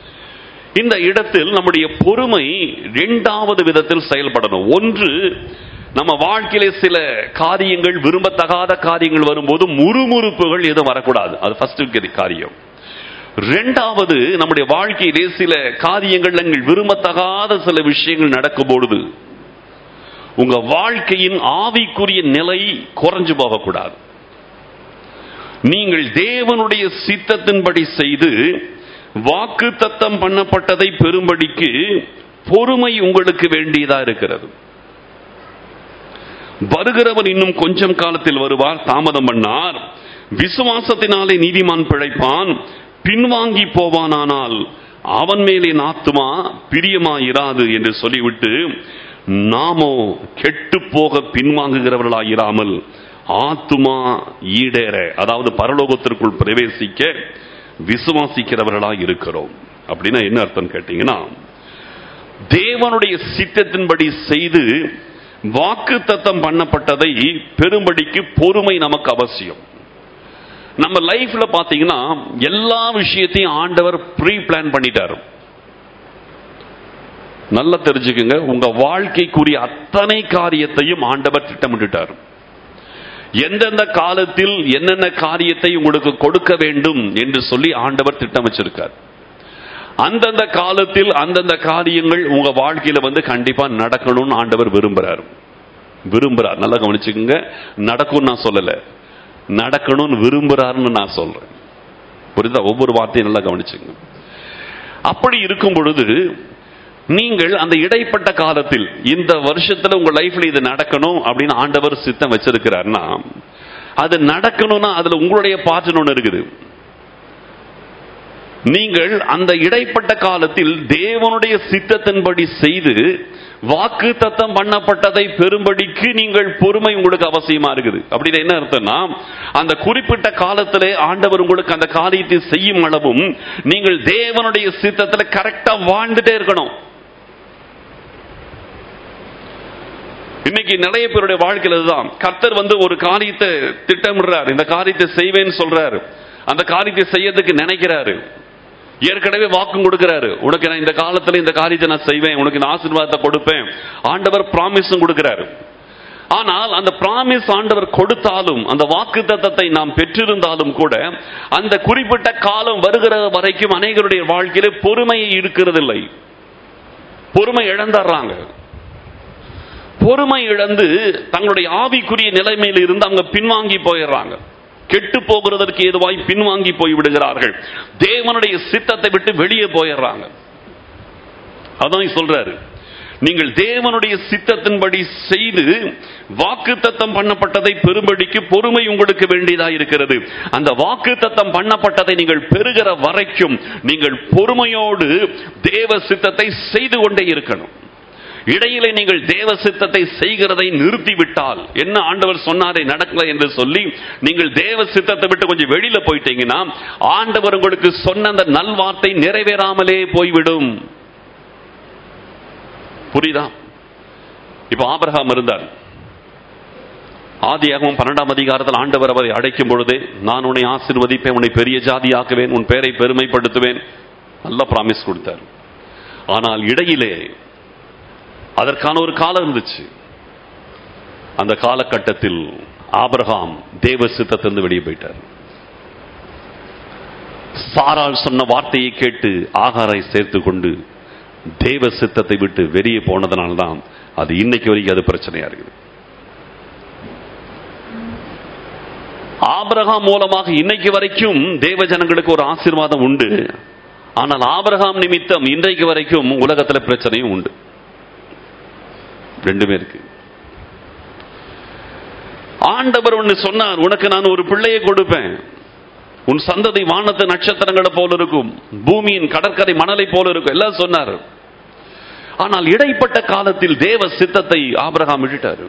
இந்த இடத்தில் நம்முடைய பொறுமை இரண்டாவது விதத்தில் செயல்படணும் ஒன்று நம்ம வாழ்க்கையில சில காரியங்கள் விரும்பத்தகாத காரியங்கள் வரும்போது முறுமுறுப்புகள் எதுவும் வரக்கூடாது அது ஃபர்ஸ்ட் காரியம் ரெண்டாவது நம்முடைய வாழ்க்கையிலே சில காரியங்கள் நீங்கள் விரும்பத்தகாத சில விஷயங்கள் நடக்கும் பொழுது உங்க வாழ்க்கையின் ஆவிக்குரிய நிலை குறைஞ்சு போகக்கூடாது நீங்கள் தேவனுடைய சித்தத்தின்படி செய்து வாக்கு தத்தம் பண்ணப்பட்டதை பெறும்படிக்கு பொறுமை உங்களுக்கு வேண்டியதா இருக்கிறது வருகிறவன் இன்னும் கொஞ்சம் காலத்தில் வருவார் தாமதம் பண்ணார் விசுவாசத்தினாலே நீதிமான் பிழைப்பான் பின்வாங்கி போவானானால் அவன் மேலே ஆத்துமா பிரியமாயிராது என்று சொல்லிவிட்டு நாமோ கெட்டு போக பின்வாங்குகிறவர்களாயிராமல் ஆத்துமா ஈடேற அதாவது பரலோகத்திற்குள் பிரவேசிக்க விசுவாசிக்கிறவர்களாய் இருக்கிறோம் அப்படின்னா என்ன அர்த்தம் கேட்டீங்கன்னா தேவனுடைய சித்தத்தின்படி செய்து வாக்கு தத்தம் பண்ணப்பட்டதை பெரும்படிக்கு பொறுமை நமக்கு அவசியம் நம்ம லைஃப்ல பாத்தீங்கன்னா எல்லா விஷயத்தையும் ஆண்டவர் ப்ரீ பிளான் பண்ணிட்டாரு நல்லா தெரிஞ்சுக்குங்க உங்க வாழ்க்கைக்குரிய அத்தனை காரியத்தையும் ஆண்டவர் திட்டமிட்டுட்டார் எந்தெந்த காலத்தில் என்னென்ன காரியத்தை உங்களுக்கு கொடுக்க வேண்டும் என்று சொல்லி ஆண்டவர் திட்டம் வச்சிருக்கார் அந்தந்த காலத்தில் அந்தந்த காரியங்கள் உங்க வாழ்க்கையில வந்து கண்டிப்பா நடக்கணும்னு ஆண்டவர் விரும்புறார் விரும்புறார் நல்லா கவனிச்சுக்கோங்க நடக்கும் நான் சொல்லல நடக்கணும்னு விரும்புறாருன்னு நான் சொல்றேன் புரியுதா ஒவ்வொரு வார்த்தையும் நல்லா கவனிச்சுங்க அப்படி இருக்கும் பொழுது நீங்கள் அந்த இடைப்பட்ட காலத்தில் இந்த வருஷத்துல உங்க லைஃப்ல இது நடக்கணும் அப்படின்னு ஆண்டவர் சித்தம் வச்சிருக்கிறார்னா அது நடக்கணும்னா அதுல உங்களுடைய பாட்டுன்னு ஒண்ணு இருக்குது நீங்கள் அந்த இடைப்பட்ட காலத்தில் தேவனுடைய சித்தத்தின்படி செய்து வாக்கு தத்தம் பண்ணப்பட்டதை பெரும்படிக்கு நீங்கள் பொறுமை உங்களுக்கு அவசியமா இருக்குது அப்படின்னு என்ன அர்த்தம்னா அந்த குறிப்பிட்ட காலத்திலே ஆண்டவர் உங்களுக்கு அந்த காரியத்தை செய்யும் அளவும் நீங்கள் தேவனுடைய சித்தத்துல கரெக்டா வாழ்ந்துட்டே இருக்கணும் இன்னைக்கு நிறைய பேருடைய வாழ்க்கையில இதுதான் கர்த்தர் வந்து ஒரு காரியத்தை திட்டமிடுறாரு இந்த காரியத்தை செய்வேன்னு சொல்றாரு அந்த காரியத்தை செய்யறதுக்கு நினைக்கிறாரு ஏற்கனவே வாக்கும் கொடுக்கிறாரு உனக்கு நான் இந்த காலத்துல இந்த காரியத்தை நான் செய்வேன் உனக்கு இந்த ஆசீர்வாதத்தை கொடுப்பேன் ஆண்டவர் பிராமிஸும் கொடுக்கிறாரு ஆனால் அந்த பிராமிஸ் ஆண்டவர் கொடுத்தாலும் அந்த வாக்கு தத்தத்தை நாம் பெற்றிருந்தாலும் கூட அந்த குறிப்பிட்ட காலம் வருகிற வரைக்கும் அநேகருடைய வாழ்க்கையில பொறுமையை இருக்கிறதில்லை பொறுமை இழந்துடுறாங்க பொறுமை இழந்து தங்களுடைய ஆவிக்குரிய நிலைமையில் இருந்து அவங்க பின்வாங்கி போயிடுறாங்க கெட்டு போகிறதற்கு ஏதுவாய் பின்வாங்கி போய் விடுகிறார்கள் தேவனுடைய சித்தத்தை விட்டு வெளியே போயிடுறாங்க அதான் சொல்றாரு நீங்கள் தேவனுடைய சித்தத்தின்படி செய்து வாக்கு தத்தம் பண்ணப்பட்டதை பெரும்படிக்கு பொறுமை உங்களுக்கு வேண்டியதா இருக்கிறது அந்த வாக்கு தத்தம் பண்ணப்பட்டதை நீங்கள் பெறுகிற வரைக்கும் நீங்கள் பொறுமையோடு தேவ சித்தத்தை செய்து கொண்டே இருக்கணும் இடையிலே நீங்கள் தேவ சித்தத்தை செய்கிறதை நிறுத்திவிட்டால் என்ன ஆண்டவர் சொன்னாரே நடக்கல என்று சொல்லி நீங்கள் தேவ சித்தத்தை விட்டு கொஞ்சம் வெளியில போயிட்டீங்கன்னா ஆண்டவர் உங்களுக்கு சொன்ன அந்த நல்வார்த்தை நிறைவேறாமலே போய்விடும் புரியுதா இப்ப ஆபிரகாம் இருந்தார் ஆதியாகவும் பன்னெண்டாம் அதிகாரத்தில் ஆண்டவர் அவரை அடைக்கும் பொழுதே நான் உன்னை ஆசிர்வதிப்பேன் உன்னை பெரிய ஜாதியாக்குவேன் உன் பேரை பெருமைப்படுத்துவேன் நல்ல பிராமிஸ் கொடுத்தார் ஆனால் இடையிலே அதற்கான ஒரு காலம் இருந்துச்சு அந்த காலகட்டத்தில் ஆபிரகாம் தேவ சித்தத்திலிருந்து வெளியே போயிட்டார் சாரால் சொன்ன வார்த்தையை கேட்டு ஆகாரை சேர்த்து கொண்டு தேவ சித்தத்தை விட்டு வெளியே போனதுனால்தான் அது இன்னைக்கு வரைக்கும் அது பிரச்சனையா இருக்குது ஆபிரகாம் மூலமாக இன்னைக்கு வரைக்கும் தேவ ஜனங்களுக்கு ஒரு ஆசீர்வாதம் உண்டு ஆனால் ஆபிரகாம் நிமித்தம் இன்றைக்கு வரைக்கும் உலகத்துல பிரச்சனையும் உண்டு ரெண்டுமே இருக்கு ஆண்டவர் ஒன்னு சொன்னார் உனக்கு நான் ஒரு பிள்ளையை கொடுப்பேன் உன் சந்ததி வானத்து நட்சத்திரங்களை போல இருக்கும் பூமியின் கடற்கரை மணலை போல இருக்கும் எல்லாம் சொன்னார் ஆனால் இடைப்பட்ட காலத்தில் தேவ சித்தத்தை ஆபிரகாம் விட்டுட்டாரு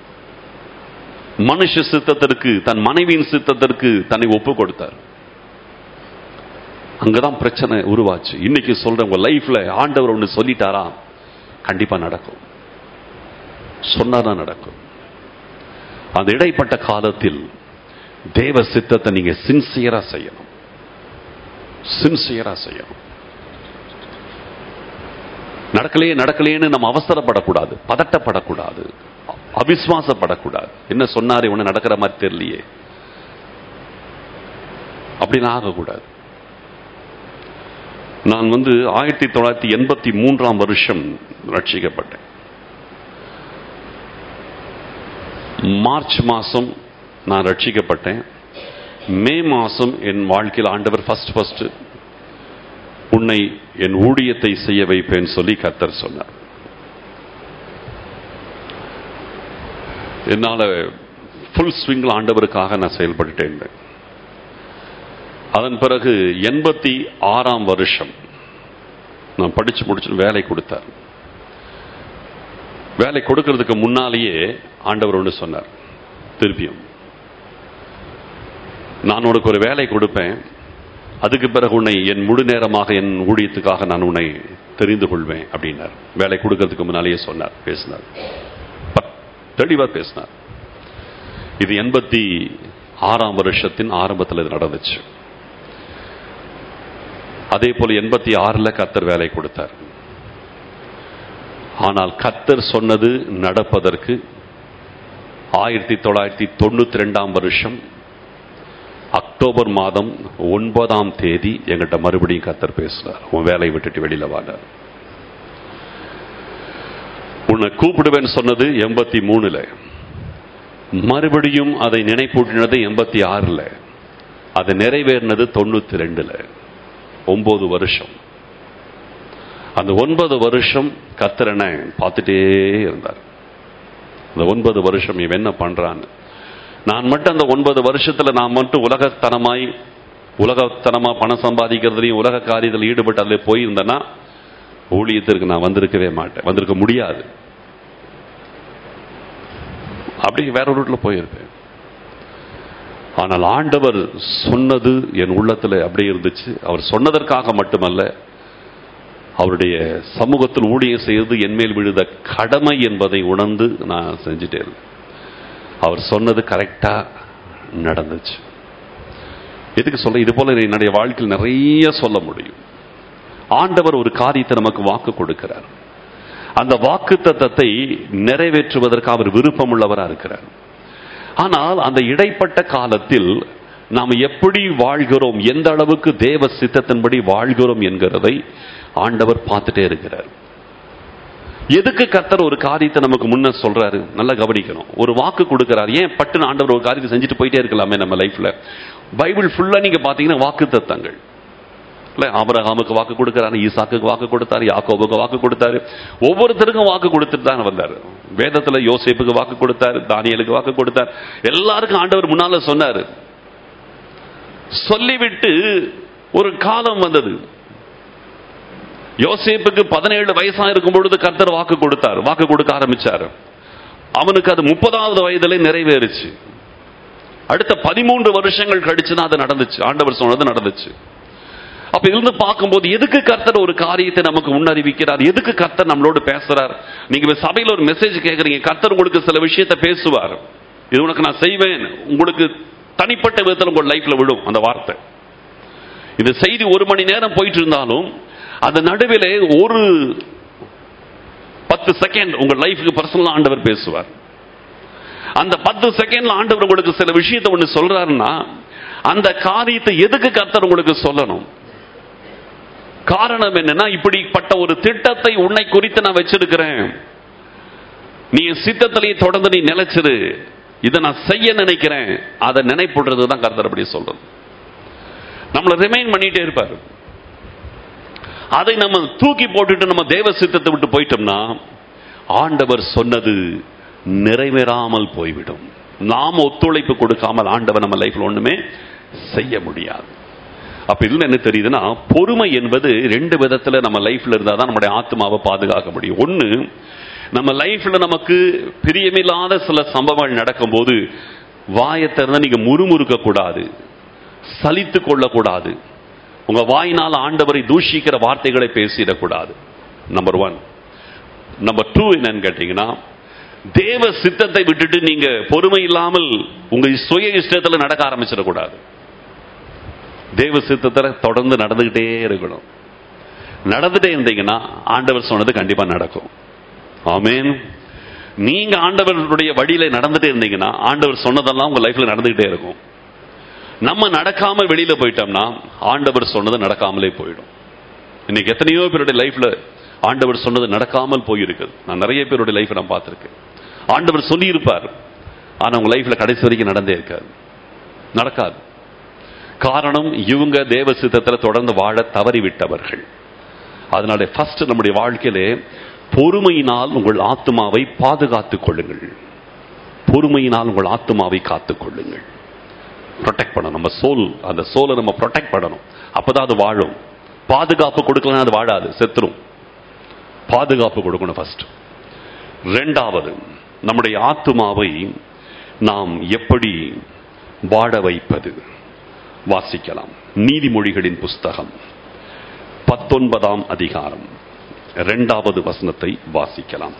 மனுஷ சித்தத்திற்கு தன் மனைவியின் சித்தத்திற்கு தன்னை ஒப்பு கொடுத்தார் அங்கதான் பிரச்சனை உருவாச்சு இன்னைக்கு சொல்ற உங்க லைஃப்ல ஆண்டவர் ஒன்று சொல்லிட்டாரா கண்டிப்பா நடக்கும் சொன்னாதான் நடக்கும் அந்த இடைப்பட்ட காலத்தில் தேவ சித்தத்தை நீங்க சின்சியரா செய்யணும் சின்சியரா செய்யணும் நடக்கலையே நடக்கலையேன்னு நம்ம அவசரப்படக்கூடாது பதட்டப்படக்கூடாது அவிஸ்வாசப்படக்கூடாது என்ன சொன்னாரு ஒண்ணு நடக்கிற மாதிரி தெரியலையே அப்படின்னு ஆகக்கூடாது நான் வந்து ஆயிரத்தி தொள்ளாயிரத்தி எண்பத்தி மூன்றாம் வருஷம் ரட்சிக்கப்பட்டேன் மார்ச் மாசம் நான் ரட்சிக்கப்பட்டேன் மே மாசம் என் வாழ்க்கையில் ஆண்டவர் ஃபர்ஸ்ட் ஃபர்ஸ்ட் உன்னை என் ஊழியத்தை செய்ய வைப்பேன் சொல்லி கர்த்தர் சொன்னார் என்னால ஃபுல் ஸ்விங்கில் ஆண்டவருக்காக நான் செயல்பட்டுட்டே இருந்தேன் அதன் பிறகு எண்பத்தி ஆறாம் வருஷம் நான் படிச்சு முடிச்சு வேலை கொடுத்தார் வேலை கொடுக்கறதுக்கு முன்னாலேயே ஆண்டவர் ஒன்று சொன்னார் திருப்பியும் நான் உனக்கு ஒரு வேலை கொடுப்பேன் அதுக்கு பிறகு உன்னை என் முழு நேரமாக என் ஊழியத்துக்காக நான் உன்னை தெரிந்து கொள்வேன் அப்படின்னார் வேலை கொடுக்கறதுக்கு முன்னாலேயே சொன்னார் பேசினார் ப- தெளிவா பேசினார் இது எண்பத்தி ஆறாம் வருஷத்தின் ஆரம்பத்தில் இது நடந்துச்சு அதே போல எண்பத்தி ஆறுல கத்தர் வேலை கொடுத்தார் ஆனால் கத்தர் சொன்னது நடப்பதற்கு ஆயிரத்தி தொள்ளாயிரத்தி தொண்ணூத்தி ரெண்டாம் வருஷம் அக்டோபர் மாதம் ஒன்பதாம் தேதி எங்கிட்ட மறுபடியும் கத்தர் பேசினார் உன் வேலையை விட்டுட்டு வெளியில வானார் உன்னை கூப்பிடுவேன்னு சொன்னது எண்பத்தி மூணுல மறுபடியும் அதை நினைப்பூட்டினது எண்பத்தி ஆறுல அது நிறைவேறினது தொண்ணூத்தி ரெண்டுல ஒன்பது வருஷம் அந்த ஒன்பது வருஷம் கத்திரனை பார்த்துட்டே இருந்தார் அந்த ஒன்பது வருஷம் இவன் என்ன பண்றான்னு நான் மட்டும் அந்த ஒன்பது வருஷத்துல நான் மட்டும் உலகத்தனமாய் உலகத்தனமா பணம் சம்பாதிக்கிறதுலையும் உலக காரியத்தில் ஈடுபட்டு அதில் போயிருந்தேன்னா ஊழியத்திற்கு நான் வந்திருக்கவே மாட்டேன் வந்திருக்க முடியாது அப்படி வேற ஒரு ரூட்ல போயிருப்பேன் ஆனால் ஆண்டவர் சொன்னது என் உள்ளத்துல அப்படியே இருந்துச்சு அவர் சொன்னதற்காக மட்டுமல்ல அவருடைய சமூகத்தில் ஊழியம் செய்து என் மேல் விழுத கடமை என்பதை உணர்ந்து நான் செஞ்சுட்டே இருந்தேன் அவர் சொன்னது கரெக்டா நடந்துச்சு எதுக்கு சொல்ல இது போல என்னுடைய வாழ்க்கையில் நிறைய சொல்ல முடியும் ஆண்டவர் ஒரு காரியத்தை நமக்கு வாக்கு கொடுக்கிறார் அந்த வாக்கு தத்தத்தை நிறைவேற்றுவதற்கு அவர் விருப்பம் உள்ளவரா இருக்கிறார் ஆனால் அந்த இடைப்பட்ட காலத்தில் நாம் எப்படி வாழ்கிறோம் எந்த அளவுக்கு தேவ சித்தத்தின்படி வாழ்கிறோம் என்கிறதை ஆண்டவர் பார்த்துட்டே இருக்கிறார் எதுக்கு கர்த்தர் ஒரு காரியத்தை நமக்கு முன்ன சொல்றாரு நல்லா கவனிக்கணும் ஒரு வாக்கு கொடுக்கிறார் ஏன் பட்டுன்னு ஆண்டவர் ஒரு காரியத்தை செஞ்சுட்டு போயிட்டே இருக்கலாமே நம்ம லைஃப்ல பைபிள் ஃபுல்லா நீங்க பாத்தீங்கன்னா வாக்கு தத்தங்கள் இல்ல ஆபரகாமுக்கு வாக்கு கொடுக்கிறாரு ஈசாக்குக்கு வாக்கு கொடுத்தாரு யாக்கோபுக்கு வாக்கு கொடுத்தாரு ஒவ்வொருத்தருக்கும் வாக்கு கொடுத்துட்டு தான் வந்தாரு வேதத்துல யோசேப்புக்கு வாக்கு கொடுத்தாரு தானியலுக்கு வாக்கு கொடுத்தார் எல்லாருக்கும் ஆண்டவர் முன்னால சொன்னாரு சொல்லிவிட்டு ஒரு காலம் வந்தது யோசேப்புக்கு பதினேழு வயசா இருக்கும் பொழுது கர்த்தர் வாக்கு கொடுத்தார் வாக்கு கொடுக்க ஆரம்பிச்சார் அவனுக்கு அது முப்பதாவது வயதிலே நிறைவேறுச்சு அடுத்த பதிமூன்று வருஷங்கள் கழிச்சு தான் அது நடந்துச்சு ஆண்டவர் சொன்னது நடந்துச்சு அப்ப இருந்து பார்க்கும்போது எதுக்கு கர்த்தர் ஒரு காரியத்தை நமக்கு முன்னறிவிக்கிறார் எதுக்கு கர்த்தர் நம்மளோடு பேசுறார் நீங்க சபையில ஒரு மெசேஜ் கேட்கறீங்க கர்த்தர் உங்களுக்கு சில விஷயத்தை பேசுவார் இது உனக்கு நான் செய்வேன் உங்களுக்கு தனிப்பட்ட விதத்தில் உங்க லைஃப்ல விடும் அந்த வார்த்தை இந்த செய்தி ஒரு மணி நேரம் போயிட்டு இருந்தாலும் அந்த நடுவிலே ஒரு பத்து செகண்ட் உங்க லைஃபுக்கு பர்சனலா ஆண்டவர் பேசுவார் அந்த பத்து செகண்ட்ல ஆண்டவர் உங்களுக்கு சில விஷயத்தை ஒண்ணு சொல்றாருன்னா அந்த காரியத்தை எதுக்கு கர்த்தர் உங்களுக்கு சொல்லணும் காரணம் என்னன்னா இப்படிப்பட்ட ஒரு திட்டத்தை உன்னை குறித்து நான் வச்சிருக்கிறேன் நீ என் சித்தத்திலேயே தொடர்ந்து நீ நிலைச்சிரு இதை நான் செய்ய நினைக்கிறேன் அதை நினைப்புடுறது தான் கர்த்தர் அப்படி சொல்றது நம்மளை ரிமைண்ட் பண்ணிட்டே இருப்பாரு அதை நம்ம தூக்கி போட்டுட்டு நம்ம தேவ சித்தத்தை விட்டு போயிட்டோம்னா ஆண்டவர் சொன்னது நிறைவேறாமல் போய்விடும் நாம் ஒத்துழைப்பு கொடுக்காமல் ஆண்டவர் நம்ம லைஃப்ல ஒண்ணுமே செய்ய முடியாது அப்ப இதுல என்ன தெரியுதுன்னா பொறுமை என்பது ரெண்டு விதத்துல நம்ம லைஃப்ல இருந்தா தான் நம்முடைய ஆத்மாவை பாதுகாக்க முடியும் ஒண்ணு நம்ம லைஃப்ல நமக்கு பிரியமில்லாத சில சம்பவங்கள் நடக்கும்போது வாயை திறந்தா நீங்க முறுமுறுக்க கூடாது சலித்து கொள்ளக்கூடாது உங்க வாயினால் ஆண்டவரை தூஷிக்கிற வார்த்தைகளை பேசிடக்கூடாது நம்பர் ஒன் நம்பர் டூ என்னன்னு கேட்டீங்கன்னா தேவ சித்தத்தை விட்டுட்டு நீங்க பொறுமை இல்லாமல் உங்க சுய இஷ்டத்துல நடக்க ஆரம்பிச்சிடக்கூடாது தேவ சித்தத்துல தொடர்ந்து நடந்துகிட்டே இருக்கணும் நடந்துட்டே இருந்தீங்கன்னா ஆண்டவர் சொன்னது கண்டிப்பா நடக்கும் ஆமேன் நீங்க ஆண்டவருடைய வழியில நடந்துட்டே இருந்தீங்கன்னா ஆண்டவர் சொன்னதெல்லாம் உங்க லைஃப்ல நடந்துகிட்டே இருக்கும் நம்ம நடக்காம வெளியில போயிட்டோம்னா ஆண்டவர் சொன்னது நடக்காமலே போயிடும் இன்னைக்கு எத்தனையோ பேருடைய லைஃப்ல ஆண்டவர் சொன்னது நடக்காமல் போயிருக்குது நான் நிறைய பேருடைய லைஃப் நான் பார்த்திருக்கேன் ஆண்டவர் சொல்லி இருப்பார் ஆனா உங்க லைஃப்ல கடைசி வரைக்கும் நடந்தே இருக்காது நடக்காது காரணம் இவங்க தேவ சித்தத்தில் தொடர்ந்து வாழ தவறிவிட்டவர்கள் அதனால ஃபர்ஸ்ட் நம்முடைய வாழ்க்கையிலே பொறுமையினால் உங்கள் ஆத்மாவை பாதுகாத்துக் கொள்ளுங்கள் பொறுமையினால் உங்கள் ஆத்மாவை காத்துக் கொள்ளுங்கள் ப்ரொடெக்ட் பண்ணணும் நம்ம சோல் அந்த சோலை நம்ம ப்ரொடெக்ட் பண்ணணும் அப்பதான் அது வாழும் பாதுகாப்பு கொடுக்கலாம் அது வாழாது செத்துரும் பாதுகாப்பு கொடுக்கணும் ஃபர்ஸ்ட் ரெண்டாவது நம்முடைய ஆத்மாவை நாம் எப்படி வாழ வைப்பது வாசிக்கலாம் நீதிமொழிகளின் புஸ்தகம் பத்தொன்பதாம் அதிகாரம் இரண்டாவது வசனத்தை வாசிக்கலாம்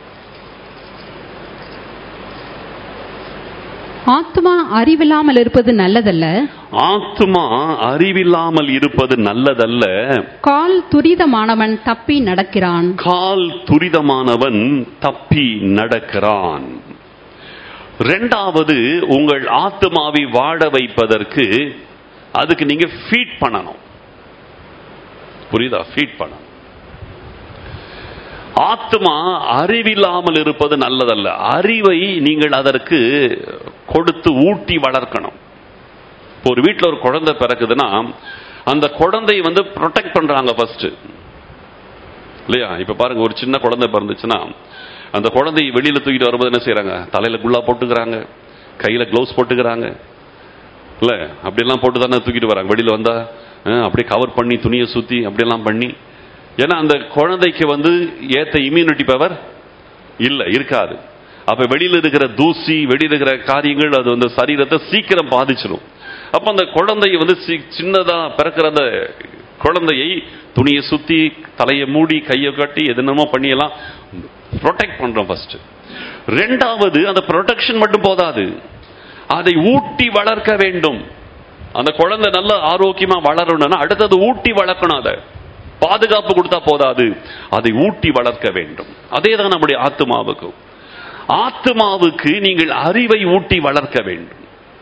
ஆத்மா அறிவில்லாமல் இருப்பது நல்லதல்ல ஆத்மா அறிவில்லாமல் இருப்பது நல்லதல்ல கால் துரிதமானவன் தப்பி நடக்கிறான் கால் துரிதமானவன் தப்பி நடக்கிறான் ரெண்டாவது உங்கள் ஆத்மாவை வாழ வைப்பதற்கு அதுக்கு நீங்க ஃபீட் பண்ணணும் புரியுதா ஃபீட் பண்ணணும் ஆத்மா அறிவில்லாமல் இருப்பது நல்லதல்ல அறிவை நீங்கள் அதற்கு கொடுத்து ஊட்டி வளர்க்கணும் இப்போ ஒரு வீட்டில் ஒரு குழந்தை பிறக்குதுன்னா அந்த குழந்தை வந்து ப்ரொடெக்ட் பண்றாங்க ஃபர்ஸ்ட் இல்லையா இப்ப பாருங்க ஒரு சின்ன குழந்தை பிறந்துச்சுன்னா அந்த குழந்தையை வெளியில தூக்கிட்டு வரும்போது என்ன செய்யறாங்க தலையில குல்லா போட்டுக்கிறாங்க கையில க்ளவுஸ் போட்டுக்கிறாங்க இல்ல அப்படியெல்லாம் போட்டு தானே தூக்கிட்டு வராங்க வெளியில வந்தா அஹ், அப்படியே கவர் பண்ணி துணியை சுத்தி அப்படியெல்லாம் பண்ணி ஏன்னா அந்த குழந்தைக்கு வந்து ஏத்த இம்யூனிட்டி பவர் இல்ல இருக்காது அப்ப வெளியில இருக்கிற தூசி வெளியில இருக்கிற காரியங்கள் அது வந்து சரீரத்தை சீக்கிரம் பாதிச்சிடும் அப்ப அந்த குழந்தையை வந்து சி- சின்னதா பிறக்கிற அந்த குழந்தையை துணியை சுத்தி தலையை மூடி கையை கட்டி எதுனமோ பண்ணியெல்லாம் ப்ரொடெக்ட் பண்றோம் ஃபர்ஸ்ட் ரெண்டாவது அந்த ப்ரொடெக்ஷன் மட்டும் போதாது அதை ஊட்டி வளர்க்க வேண்டும் அந்த குழந்தை நல்ல ஆரோக்கியமா வளரணும்னா அடுத்தது ஊட்டி வளர்க்கணும் அதை பாதுகாப்பு கொடுத்தா போதாது அதை ஊட்டி வளர்க்க வேண்டும் அதே தான் நம்முடைய ஆத்மாவுக்கு ஆத்மாவுக்கு நீங்கள் அறிவை ஊட்டி வளர்க்க வேண்டும்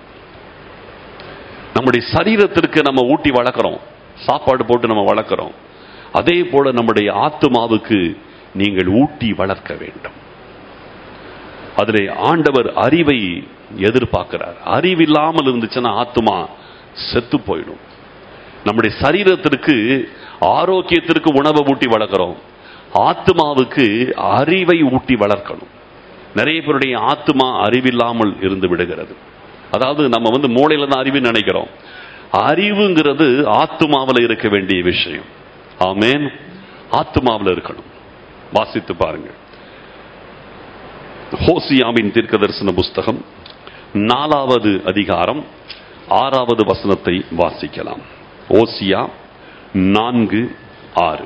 நம்முடைய சரீரத்திற்கு நம்ம ஊட்டி வளர்க்கிறோம் சாப்பாடு போட்டு நம்ம வளர்க்கிறோம் அதே போல நம்முடைய ஆத்மாவுக்கு நீங்கள் ஊட்டி வளர்க்க வேண்டும் அதிலே ஆண்டவர் அறிவை எதிர்பார்க்கிறார் அறிவில்லாமல் இருந்துச்சுன்னா ஆத்மா செத்து போயிடும் நம்முடைய சரீரத்திற்கு ஆரோக்கியத்திற்கு உணவை ஊட்டி வளர்க்கிறோம் ஆத்மாவுக்கு அறிவை ஊட்டி வளர்க்கணும் நிறைய பேருடைய ஆத்மா அறிவில்லாமல் இருந்து விடுகிறது அதாவது நம்ம வந்து மூளையில தான் அறிவு நினைக்கிறோம் அறிவுங்கிறது ஆத்மாவில் இருக்க வேண்டிய விஷயம் ஆமேன் ஆத்மாவில் இருக்கணும் வாசித்து பாருங்க ஹோசியாவின் தீர்க்க தரிசன புஸ்தகம் நாலாவது அதிகாரம் ஆறாவது வசனத்தை வாசிக்கலாம் ஓசியா நான்கு ஆறு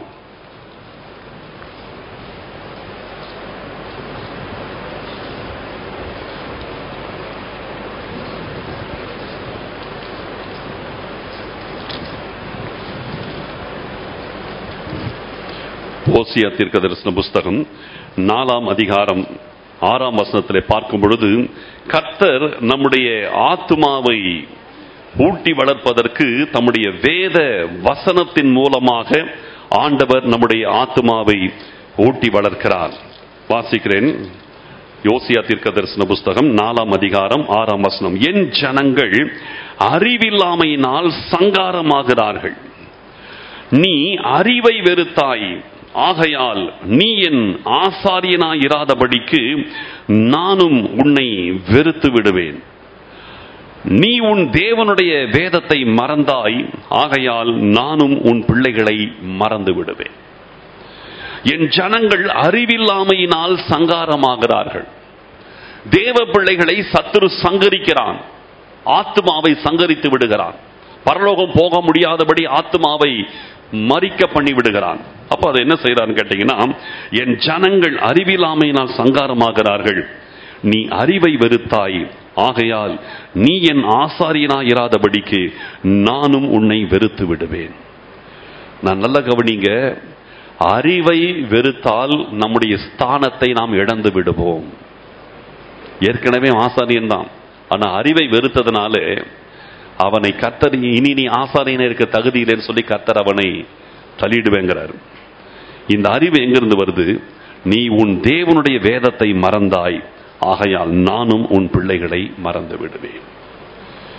ஓசியா தீர்க்க தரிசன புஸ்தகம் நாலாம் அதிகாரம் ஆறாம் வசனத்திலே பார்க்கும் பொழுது கர்த்தர் நம்முடைய ஆத்மாவை ஊட்டி வளர்ப்பதற்கு தம்முடைய வேத வசனத்தின் மூலமாக ஆண்டவர் நம்முடைய ஆத்மாவை ஊட்டி வளர்க்கிறார் வாசிக்கிறேன் யோசியா தீர்க்க தரிசன புஸ்தகம் நாலாம் அதிகாரம் ஆறாம் வசனம் என் ஜனங்கள் அறிவில்லாமையினால் சங்காரமாகிறார்கள் நீ அறிவை வெறுத்தாய் ஆகையால் நீ என் ஆசாரியனாயிராதபடிக்கு நானும் உன்னை வெறுத்து விடுவேன் நீ உன் தேவனுடைய வேதத்தை மறந்தாய் ஆகையால் நானும் உன் பிள்ளைகளை மறந்து விடுவேன் என் ஜனங்கள் அறிவில்லாமையினால் சங்காரமாகிறார்கள் தேவ பிள்ளைகளை சத்துரு சங்கரிக்கிறான் ஆத்மாவை சங்கரித்து விடுகிறான் பரலோகம் போக முடியாதபடி ஆத்மாவை மறிக்க பண்ணி விடுகிறான் அப்ப அதை என்ன செய்யறான்னு கேட்டீங்கன்னா என் ஜனங்கள் அறிவிலாமையினால் சங்காரமாகிறார்கள் நீ அறிவை வெறுத்தாய் ஆகையால் நீ என் ஆசாரியனாய் இராதபடிக்கு நானும் உன்னை வெறுத்து விடுவேன் நான் நல்ல கவனிங்க அறிவை வெறுத்தால் நம்முடைய ஸ்தானத்தை நாம் இழந்து விடுவோம் ஏற்கனவே ஆசாரியன் தான் ஆனா அறிவை வெறுத்ததுனால அவனை கத்தர் இனி நீ ஆசாரியனை இருக்க தகுதி இல்லைன்னு சொல்லி கத்தர் அவனை தள்ளிடுவேங்கிறார் இந்த அறிவு எங்கிருந்து வருது நீ உன் தேவனுடைய வேதத்தை மறந்தாய் ஆகையால் நானும் உன் பிள்ளைகளை மறந்து விடுவேன்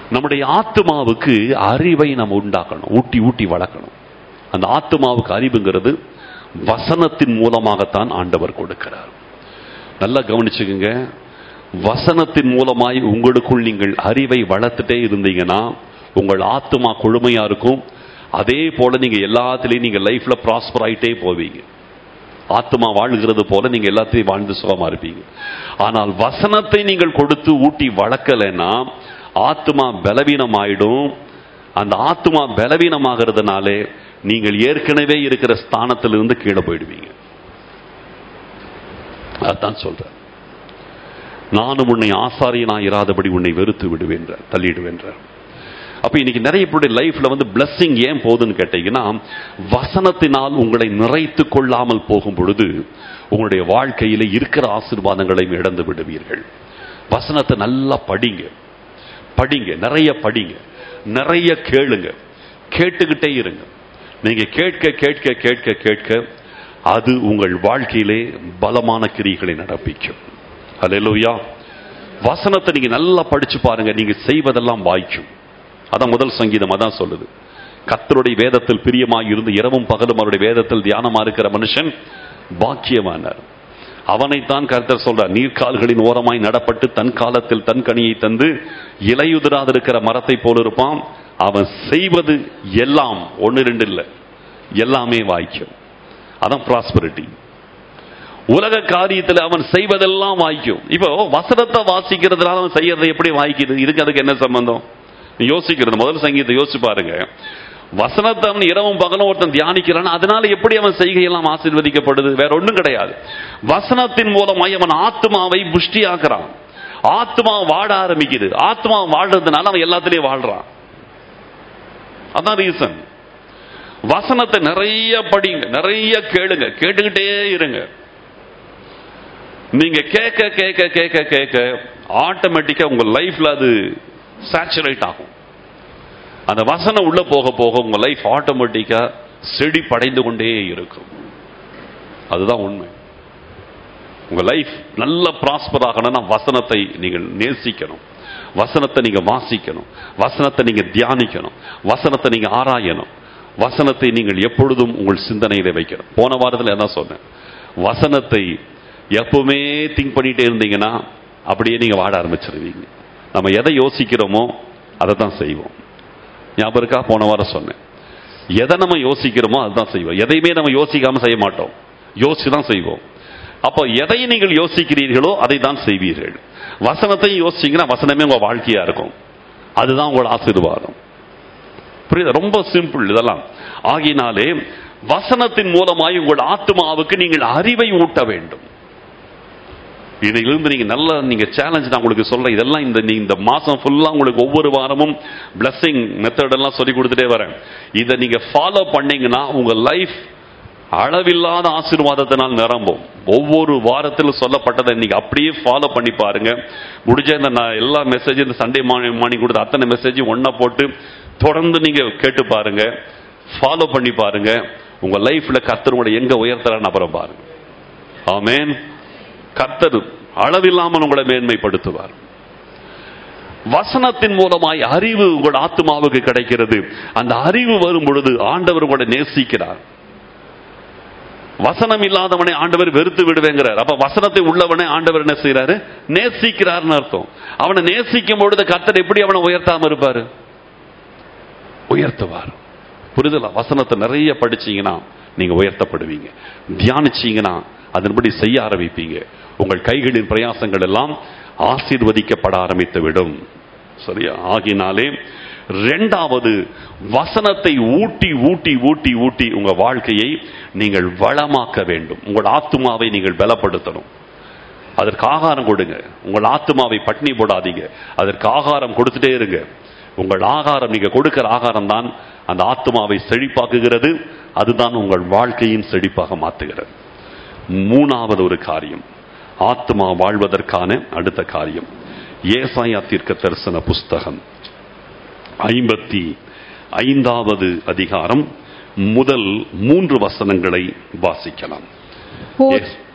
நம்முடைய ஆத்மாவுக்கு அறிவை நம்ம உண்டாக்கணும் ஊட்டி ஊட்டி வளர்க்கணும் அந்த ஆத்மாவுக்கு அறிவுங்கிறது வசனத்தின் மூலமாகத்தான் ஆண்டவர் கொடுக்கிறார் நல்லா கவனிச்சுக்குங்க வசனத்தின் மூலமாய் உங்களுக்குள் நீங்கள் அறிவை வளர்த்துட்டே இருந்தீங்கன்னா உங்கள் ஆத்மா கொழுமையா இருக்கும் அதே போல நீங்க எல்லாத்துலயும் நீங்க லைஃப்ல ப்ராஸ்பர் ஆயிட்டே போவீங்க ஆத்மா வாழ்கிறது போல நீங்க எல்லாத்தையும் வாழ்ந்து சுகமா இருப்பீங்க ஆனால் வசனத்தை நீங்கள் கொடுத்து ஊட்டி வளர்க்கலைன்னா ஆத்மா பலவீனம் ஆயிடும் அந்த ஆத்மா பலவீனமாகிறதுனாலே நீங்கள் ஏற்கனவே இருக்கிற ஸ்தானத்திலிருந்து கீழே போயிடுவீங்க அதான் சொல்றேன் நானும் உன்னை ஆசாரியனா இராதபடி உன்னை வெறுத்து விடுவேன் தள்ளிடுவேன்றார் அப்ப இன்னைக்கு நிறைய பேருடைய லைஃப்ல வந்து பிளஸ்ஸிங் ஏன் போகுதுன்னு கேட்டீங்கன்னா வசனத்தினால் உங்களை நிறைத்து கொள்ளாமல் போகும் பொழுது உங்களுடைய வாழ்க்கையில இருக்கிற ஆசீர்வாதங்களையும் இழந்து விடுவீர்கள் வசனத்தை நல்லா படிங்க படிங்க நிறைய படிங்க நிறைய கேளுங்க கேட்டுக்கிட்டே இருங்க நீங்க கேட்க கேட்க கேட்க கேட்க அது உங்கள் வாழ்க்கையிலே பலமான கிரிகளை நடப்பிக்கும் அல்லேலூயா வசனத்தை நீங்க நல்லா படிச்சு பாருங்க நீங்க செய்வதெல்லாம் வாய்க்கும் அதான் முதல் சங்கீதம் அதான் சொல்லுது கத்தருடைய வேதத்தில் பிரியமாய் இருந்து இரவும் பகலும் அவருடைய வேதத்தில் தியானமா இருக்கிற மனுஷன் பாக்கியமானார் அவனைத்தான் கர்த்தர் சொல்றார் நீர்க்கால்களின் ஓரமாய் நடப்பட்டு தன் காலத்தில் தன் கனியை தந்து இலையுதிராதிருக்கிற மரத்தை போல இருப்பான் அவன் செய்வது எல்லாம் ஒன்னு ரெண்டு இல்லை எல்லாமே வாய்க்கும் அதான் ப்ராஸ்பரிட்டி உலக காரியத்தில் அவன் செய்வதெல்லாம் வாய்க்கும் இப்போ வசனத்தை வாசிக்கிறதுனால அவன் செய்யறதை எப்படி வாய்க்குது இதுக்கு அதுக்கு என்ன சம்பந்தம் நீ யோசிக்கிறது முதல் சங்கீதத்தை யோசிச்சு பாருங்க வசனத்தை அவன் இரவும் பகலும் ஒருத்தன் தியானிக்கிறான் அதனால எப்படி அவன் செய்கையெல்லாம் ஆசீர்வதிக்கப்படுது வேற ஒண்ணும் கிடையாது வசனத்தின் மூலமாய் அவன் ஆத்மாவை புஷ்டியாக்குறான் ஆத்மா வாட ஆரம்பிக்குது ஆத்மா வாழ்றதுனால அவன் எல்லாத்துலயும் வாழ்றான் அதான் ரீசன் வசனத்தை நிறைய படிங்க நிறைய கேளுங்க கேட்டுக்கிட்டே இருங்க நீங்க கேட்க கேட்க கேட்க கேட்க ஆட்டோமேட்டிக்கா உங்க லைஃப்ல அது சேச்சுரேட் ஆகும் அந்த வசனம் உள்ள போக போக உங்க லைஃப் ஆட்டோமேட்டிக்கா செடி படைந்து கொண்டே இருக்கும் அதுதான் உண்மை உங்க லைஃப் நல்ல ப்ராஸ்பர் ஆகணும்னா வசனத்தை நீங்கள் நேசிக்கணும் வசனத்தை நீங்க வாசிக்கணும் வசனத்தை நீங்க தியானிக்கணும் வசனத்தை நீங்க ஆராயணும் வசனத்தை நீங்கள் எப்பொழுதும் உங்கள் சிந்தனையில வைக்கணும் போன வாரத்தில் என்ன சொன்னேன் வசனத்தை எப்பவுமே திங்க் பண்ணிட்டே இருந்தீங்கன்னா அப்படியே நீங்க வாட ஆரம்பிச்சிருவீங்க நம்ம எதை யோசிக்கிறோமோ அதை தான் செய்வோம் ஞாபகம் இருக்கா போன வாரம் சொன்னேன் எதை நம்ம யோசிக்கிறோமோ அதுதான் செய்வோம் எதையுமே நம்ம யோசிக்காம செய்ய மாட்டோம் யோசிச்சு தான் செய்வோம் அப்போ எதை நீங்கள் யோசிக்கிறீர்களோ அதை தான் செய்வீர்கள் வசனத்தையும் யோசிச்சீங்கன்னா வசனமே உங்க வாழ்க்கையா இருக்கும் அதுதான் உங்களோட ஆசீர்வாதம் புரியுதா ரொம்ப சிம்பிள் இதெல்லாம் ஆகினாலே வசனத்தின் மூலமாய் உங்கள் ஆத்மாவுக்கு நீங்கள் அறிவை ஊட்ட வேண்டும் இதிலிருந்து நீங்க நல்ல நீங்க சேலஞ்ச் நான் உங்களுக்கு சொல்றேன் இதெல்லாம் இந்த நீ இந்த மாசம் ஃபுல்லா உங்களுக்கு ஒவ்வொரு வாரமும் பிளஸிங் மெத்தட் எல்லாம் சொல்லி கொடுத்துட்டே வரேன் இதை நீங்க ஃபாலோ பண்ணீங்கன்னா உங்க லைஃப் அளவில்லாத ஆசீர்வாதத்தினால் நிரம்பும் ஒவ்வொரு வாரத்தில் சொல்லப்பட்டதை நீங்க அப்படியே ஃபாலோ பண்ணி பாருங்க முடிஞ்ச இந்த நான் எல்லா மெசேஜ் இந்த சண்டே மார்னிங் மார்னிங் கொடுத்த அத்தனை மெசேஜும் ஒன்னா போட்டு தொடர்ந்து நீங்க கேட்டு பாருங்க ஃபாலோ பண்ணி பாருங்க உங்க லைஃப்ல கத்தரோட எங்க உயர்த்தறான்னு அப்புறம் பாருங்க ஆமேன் கத்தர் அளவில்லாமல் உங்களை மேன்மைப்படுத்துவார் வசனத்தின் மூலமாய் அறிவு உங்கள் ஆத்மாவுக்கு கிடைக்கிறது அந்த அறிவு வரும் பொழுது ஆண்டவர் உங்களை நேசிக்கிறார் வசனம் இல்லாதவனை ஆண்டவர் வெறுத்து விடுவேங்கிறார் அப்ப வசனத்தை உள்ளவனை ஆண்டவர் என்ன செய்யறாரு நேசிக்கிறார்னு அர்த்தம் அவனை நேசிக்கும் பொழுது கத்தர் எப்படி அவனை உயர்த்தாம இருப்பாரு உயர்த்துவார் புரிதலா வசனத்தை நிறைய படிச்சீங்கன்னா நீங்க உயர்த்தப்படுவீங்க தியானிச்சீங்கன்னா அதன்படி செய்ய ஆரம்பிப்பீங்க உங்கள் கைகளின் பிரயாசங்கள் எல்லாம் ஆசீர்வதிக்கப்பட ஆரம்பித்து விடும் சரியா ஆகினாலே ரெண்டாவது வசனத்தை ஊட்டி ஊட்டி ஊட்டி ஊட்டி உங்க வாழ்க்கையை நீங்கள் வளமாக்க வேண்டும் உங்கள் ஆத்துமாவை நீங்கள் பலப்படுத்தணும் அதற்கு ஆகாரம் கொடுங்க உங்கள் ஆத்துமாவை பட்னி போடாதீங்க அதற்கு ஆகாரம் கொடுத்துட்டே இருங்க உங்கள் ஆகாரம் நீங்க கொடுக்கிற ஆகாரம் தான் அந்த ஆத்மாவை செழிப்பாக்குகிறது அதுதான் உங்கள் வாழ்க்கையின் செழிப்பாக மாற்றுகிறது மூணாவது ஒரு காரியம் ஆத்மா வாழ்வதற்கான அடுத்த காரியம் ஏசாயா தீர்க்க தரிசன புஸ்தகம் ஐம்பத்தி ஐந்தாவது அதிகாரம் முதல் மூன்று வசனங்களை வாசிக்கலாம் போ- Yes.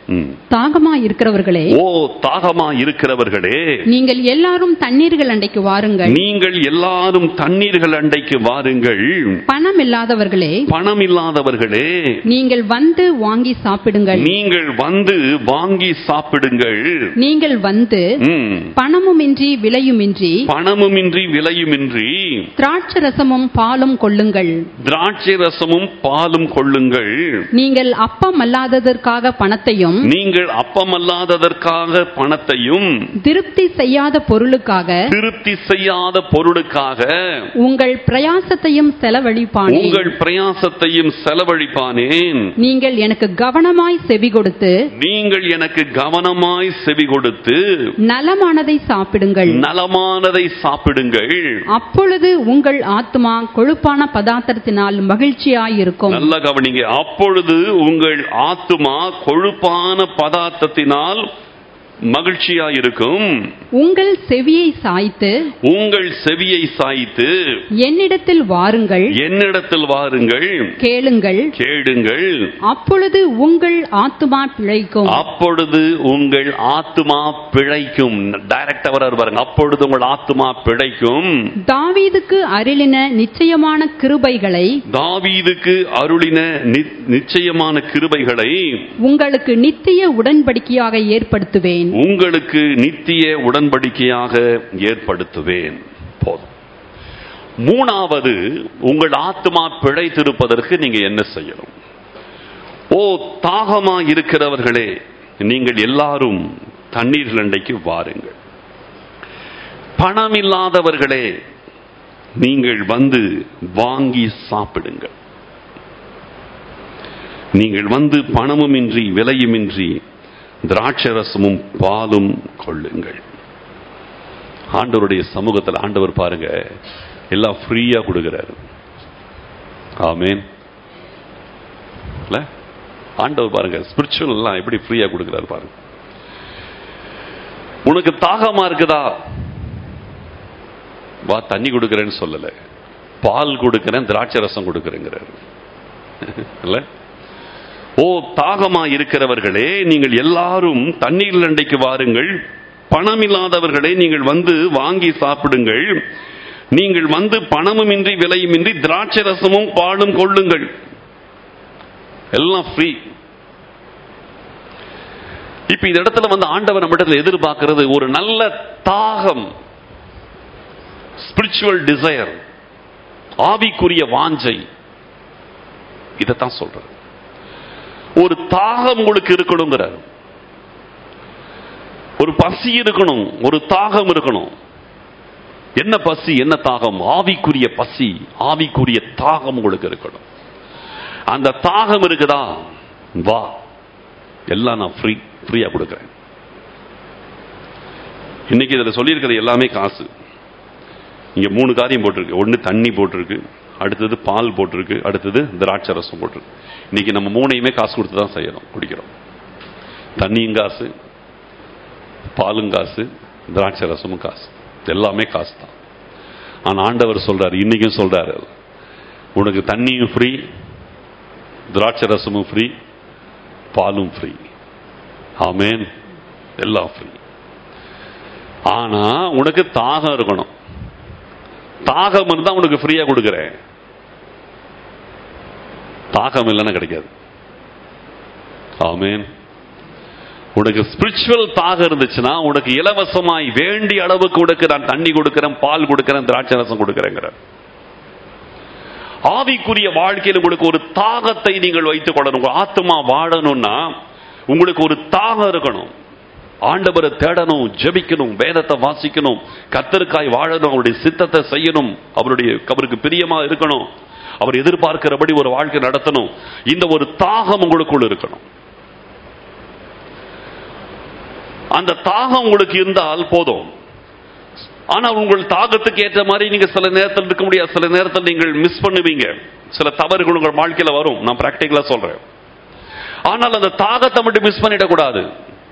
ம். தாகமா இருக்கிறவர்களே ஓ தாகமா இருக்கிறவர்களே நீங்கள் எல்லாரும் தண்ணீர்கள் அண்டைக்கு வாருங்கள் நீங்கள் எல்லாரும் தண்ணீர்கள் அண்டைக்கு வாருங்கள் பணம் இல்லாதவர்களே பணம் இல்லாதவர்களே நீங்கள் வந்து வாங்கி சாப்பிடுங்கள் நீங்கள் வந்து வாங்கி சாப்பிடுங்கள் நீங்கள் வந்து ம். பணமுமின்றி விலையுமின்றி பணமுமின்றி விலையுமின்றி திராட்சை ரசமும் பாலும் கொள்ளுங்கள் திராட்சை ரசமும் பாலும் கொள்ளுங்கள் நீங்கள் அப்பம் அல்லாததற்காக பணத்தையும் நீங்கள் அப்பமல்லாததற்காக பணத்தையும் திருப்தி செய்யாத பொருளுக்காக திருப்தி செய்யாத பொருளுக்காக உங்கள் பிரயாசத்தையும் செலவழிப்பானேன் உங்கள் பிரயாசத்தையும் செலவழிப்பானேன் நீங்கள் எனக்கு கவனமாய் செவி கொடுத்து நீங்கள் எனக்கு கவனமாய் செவி கொடுத்து நலமானதை சாப்பிடுங்கள் நலமானதை சாப்பிடுங்கள் அப்பொழுது உங்கள் ஆத்மா கொழுப்பான பதார்த்தத்தினால் மகிழ்ச்சியாயிருக்கும் நல்ல கவனிங்க அப்பொழுது உங்கள் ஆத்துமா கொழுப்பான பதார்த்தத்தினால் மகிழ்ச்சியா இருக்கும் உங்கள் செவியை சாய்த்து உங்கள் செவியை சாய்த்து என்னிடத்தில் வாருங்கள் என்னிடத்தில் வாருங்கள் கேளுங்கள் கேடுங்கள் அப்பொழுது உங்கள் ஆத்துமா பிழைக்கும் அப்பொழுது உங்கள் ஆத்துமா பிழைக்கும் டைரக்டா வராரு பாருங்க அப்பொழுது உங்கள் ஆத்துமா பிழைக்கும் தாவீதுக்கு அருளின நிச்சயமான கிருபைகளை தாவீதுக்கு அருளின நி- நிச்சயமான கிருபைகளை உங்களுக்கு நித்திய உடன்படிக்கையாக ஏற்படுத்துவேன் உங்களுக்கு நித்திய உடன்படிக்கையாக ஏற்படுத்துவேன் போதும் மூணாவது உங்கள் ஆத்மா பிழைத்திருப்பதற்கு நீங்க என்ன செய்யணும் ஓ தாகமா இருக்கிறவர்களே நீங்கள் எல்லாரும் தண்ணீர் அண்டைக்கு வாருங்கள் பணம் இல்லாதவர்களே நீங்கள் வந்து வாங்கி சாப்பிடுங்கள் நீங்கள் வந்து பணமுமின்றி விலையுமின்றி திராட்சரசமும் பாலும் கொள்ளுங்கள் ஆண்டவருடைய சமூகத்தில் ஆண்டவர் பாருங்க எல்லாம் ஃப்ரீயா கொடுக்கிறாரு ஆமேன் இல்ல? ஆண்டவர் பாருங்க ஸ்பிரிச்சுவல் எல்லாம் எப்படி ஃப்ரீயா கொடுக்கிறாரு பாருங்க உனக்கு தாகமா இருக்குதா வா தண்ணி கொடுக்கறேன்னு சொல்லல பால் கொடுக்கிறேன் திராட்சை ரசம் கொடுக்கிறேங்கிறாரு இல்ல ஓ தாகமா இருக்கிறவர்களே நீங்கள் எல்லாரும் தண்ணீர் அண்டைக்கு வாருங்கள் பணம் இல்லாதவர்களே நீங்கள் வந்து வாங்கி சாப்பிடுங்கள் நீங்கள் வந்து பணமுமின்றி விலையுமின்றி திராட்சை ரசமும் பாலும் கொள்ளுங்கள் எல்லாம் ஃப்ரீ இப்ப இந்த இடத்துல வந்து ஆண்டவர் நம்ம எதிர்பார்க்கிறது ஒரு நல்ல தாகம் ஸ்பிரிச்சுவல் டிசையர் ஆவிக்குரிய வாஞ்சை இதைத்தான் சொல்றார் ஒரு தாகம் உங்களுக்கு இருக்கணுங்கிறார் ஒரு பசி இருக்கணும் ஒரு தாகம் இருக்கணும் என்ன பசி என்ன தாகம் ஆவிக்குரிய பசி ஆவிக்குரிய தாகம் உங்களுக்கு இருக்கணும் அந்த தாகம் இருக்குதா வா எல்லாம் நான் ஃப்ரீ ஃப்ரீயா கொடுக்குறேன் இன்னைக்கு இதுல சொல்லியிருக்கிறது எல்லாமே காசு இங்க மூணு காரியம் போட்டிருக்கு ஒன்னு தண்ணி போட்டிருக்கு அடுத்தது பால் போட்டிருக்கு அடுத்தது திராட்சை ரசம் போட்டிருக்கு இன்னைக்கு நம்ம மூணையுமே காசு கொடுத்து தான் செய்யறோம் குடிக்கிறோம் தண்ணியும் காசு பாலும் காசு திராட்சை ரசமும் காசு எல்லாமே காசு தான் ஆனா ஆண்டவர் சொல்றாரு இன்னைக்கும் சொல்றாரு உனக்கு தண்ணியும் ஃப்ரீ திராட்சை ரசமும் ஃப்ரீ பாலும் ஃப்ரீ ஆமேன் எல்லாம் ஃப்ரீ ஆனா உனக்கு தாகம் இருக்கணும் தாகம் இருந்தா உனக்கு ஃப்ரீயா கொடுக்கிறேன் தாகம் இல்லைன்னா கிடைக்காது ஆமேன் உனக்கு ஸ்பிரிச்சுவல் தாகம் இருந்துச்சுன்னா உனக்கு இலவசமாய் வேண்டிய அளவுக்கு உனக்கு நான் தண்ணி கொடுக்கிறேன் பால் கொடுக்கிறேன் திராட்சை ரசம் கொடுக்கிறேங்கிற ஆவிக்குரிய வாழ்க்கையில் உங்களுக்கு ஒரு தாகத்தை நீங்கள் வைத்துக் கொள்ளணும் உங்க ஆத்மா வாழணும்னா உங்களுக்கு ஒரு தாகம் இருக்கணும் ஆண்டவரை தேடணும் ஜெபிக்கணும் வேதத்தை வாசிக்கணும் கத்தருக்காய் வாழணும் அவருடைய சித்தத்தை செய்யணும் அவருடைய அவருக்கு பிரியமா இருக்கணும் அவர் எதிர்பார்க்கிறபடி ஒரு வாழ்க்கை நடத்தணும் இந்த ஒரு தாகம் உங்களுக்குள் இருக்கணும் அந்த தாகம் உங்களுக்கு இருந்தால் போதும் ஆனா உங்கள் தாகத்துக்கு ஏற்ற மாதிரி நீங்க சில நேரத்தில் இருக்க முடியாது சில நேரத்தில் நீங்கள் மிஸ் பண்ணுவீங்க சில தவறுகள் உங்கள் வாழ்க்கையில வரும் நான் பிராக்டிகலா சொல்றேன் ஆனால் அந்த தாகத்தை மட்டும் மிஸ் பண்ணிடக்கூடாது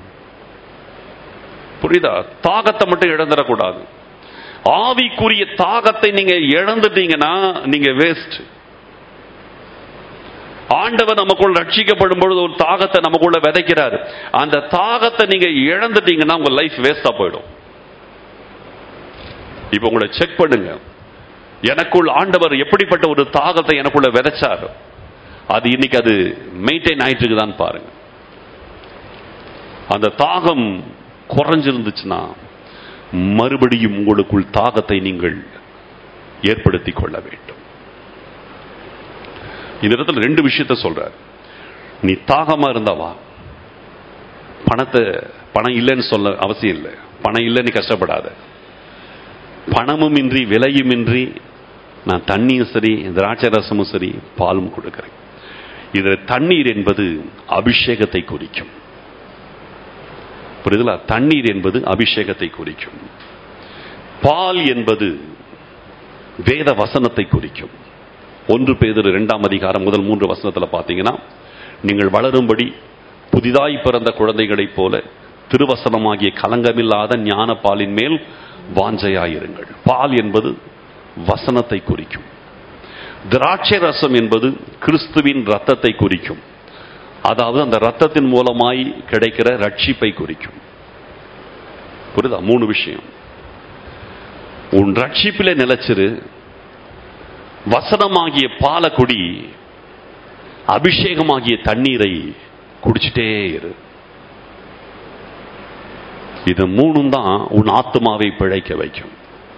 புரியுதா தாகத்தை மட்டும் இழந்துடக்கூடாது ஆவிக்குரிய தாகத்தை நீங்க இழந்துட்டீங்கன்னா நீங்க வேஸ்ட் ஆண்டவர் நமக்குள்ள ரட்சிக்கப்படும் பொழுது ஒரு தாகத்தை நமக்குள்ள விதைக்கிறார் அந்த தாகத்தை நீங்க இழந்துட்டீங்கன்னா உங்க லைஃப் வேஸ்டா போயிடும் இப்ப உங்களை செக் பண்ணுங்க எனக்குள் ஆண்டவர் எப்படிப்பட்ட ஒரு தாகத்தை எனக்குள்ள விதைச்சார் அது இன்னைக்கு அது மெயின்டைன் ஆயிட்டு இருக்குதான்னு பாருங்க அந்த தாகம் குறைஞ்சிருந்துச்சுன்னா மறுபடியும் உங்களுக்குள் தாகத்தை நீங்கள் ஏற்படுத்திக் கொள்ள வேண்டும் இந்த இடத்துல ரெண்டு விஷயத்த சொல்றார் நீ தாகமா இருந்தவா பணத்தை பணம் இல்லைன்னு சொல்ல அவசியம் இல்லை பணம் இல்லைன்னு கஷ்டப்படாத பணமும் இன்றி விலையும் இன்றி நான் தண்ணியும் சரி திராட்சை ரசமும் சரி பாலும் கொடுக்கிறேன் இதுல தண்ணீர் என்பது அபிஷேகத்தை குறிக்கும் புரியுதுல தண்ணீர் என்பது அபிஷேகத்தை குறிக்கும் பால் என்பது வேத வசனத்தை குறிக்கும் ஒன்று பேதர் இரண்டாம் அதிகாரம் முதல் மூன்று வசனத்துல பாத்தீங்கன்னா நீங்கள் வளரும்படி புதிதாய் பிறந்த குழந்தைகளைப் போல திருவசனமாகிய கலங்கமில்லாத ஞான பாலின் மேல் வாஞ்சையாயிருங்கள் பால் என்பது வசனத்தை குறிக்கும் திராட்சை ரசம் என்பது கிறிஸ்துவின் ரத்தத்தை குறிக்கும் அதாவது அந்த ரத்தத்தின் மூலமாய் கிடைக்கிற ரட்சிப்பை குறிக்கும் புரியுதா மூணு விஷயம் உன் ரட்சிப்பிலே நிலைச்சிரு வசனமாகிய பாலக்குடி அபிஷேகமாகிய தண்ணீரை குடிச்சிட்டே இரு இது மூணும் தான் உன் ஆத்மாவை பிழைக்க வைக்கும்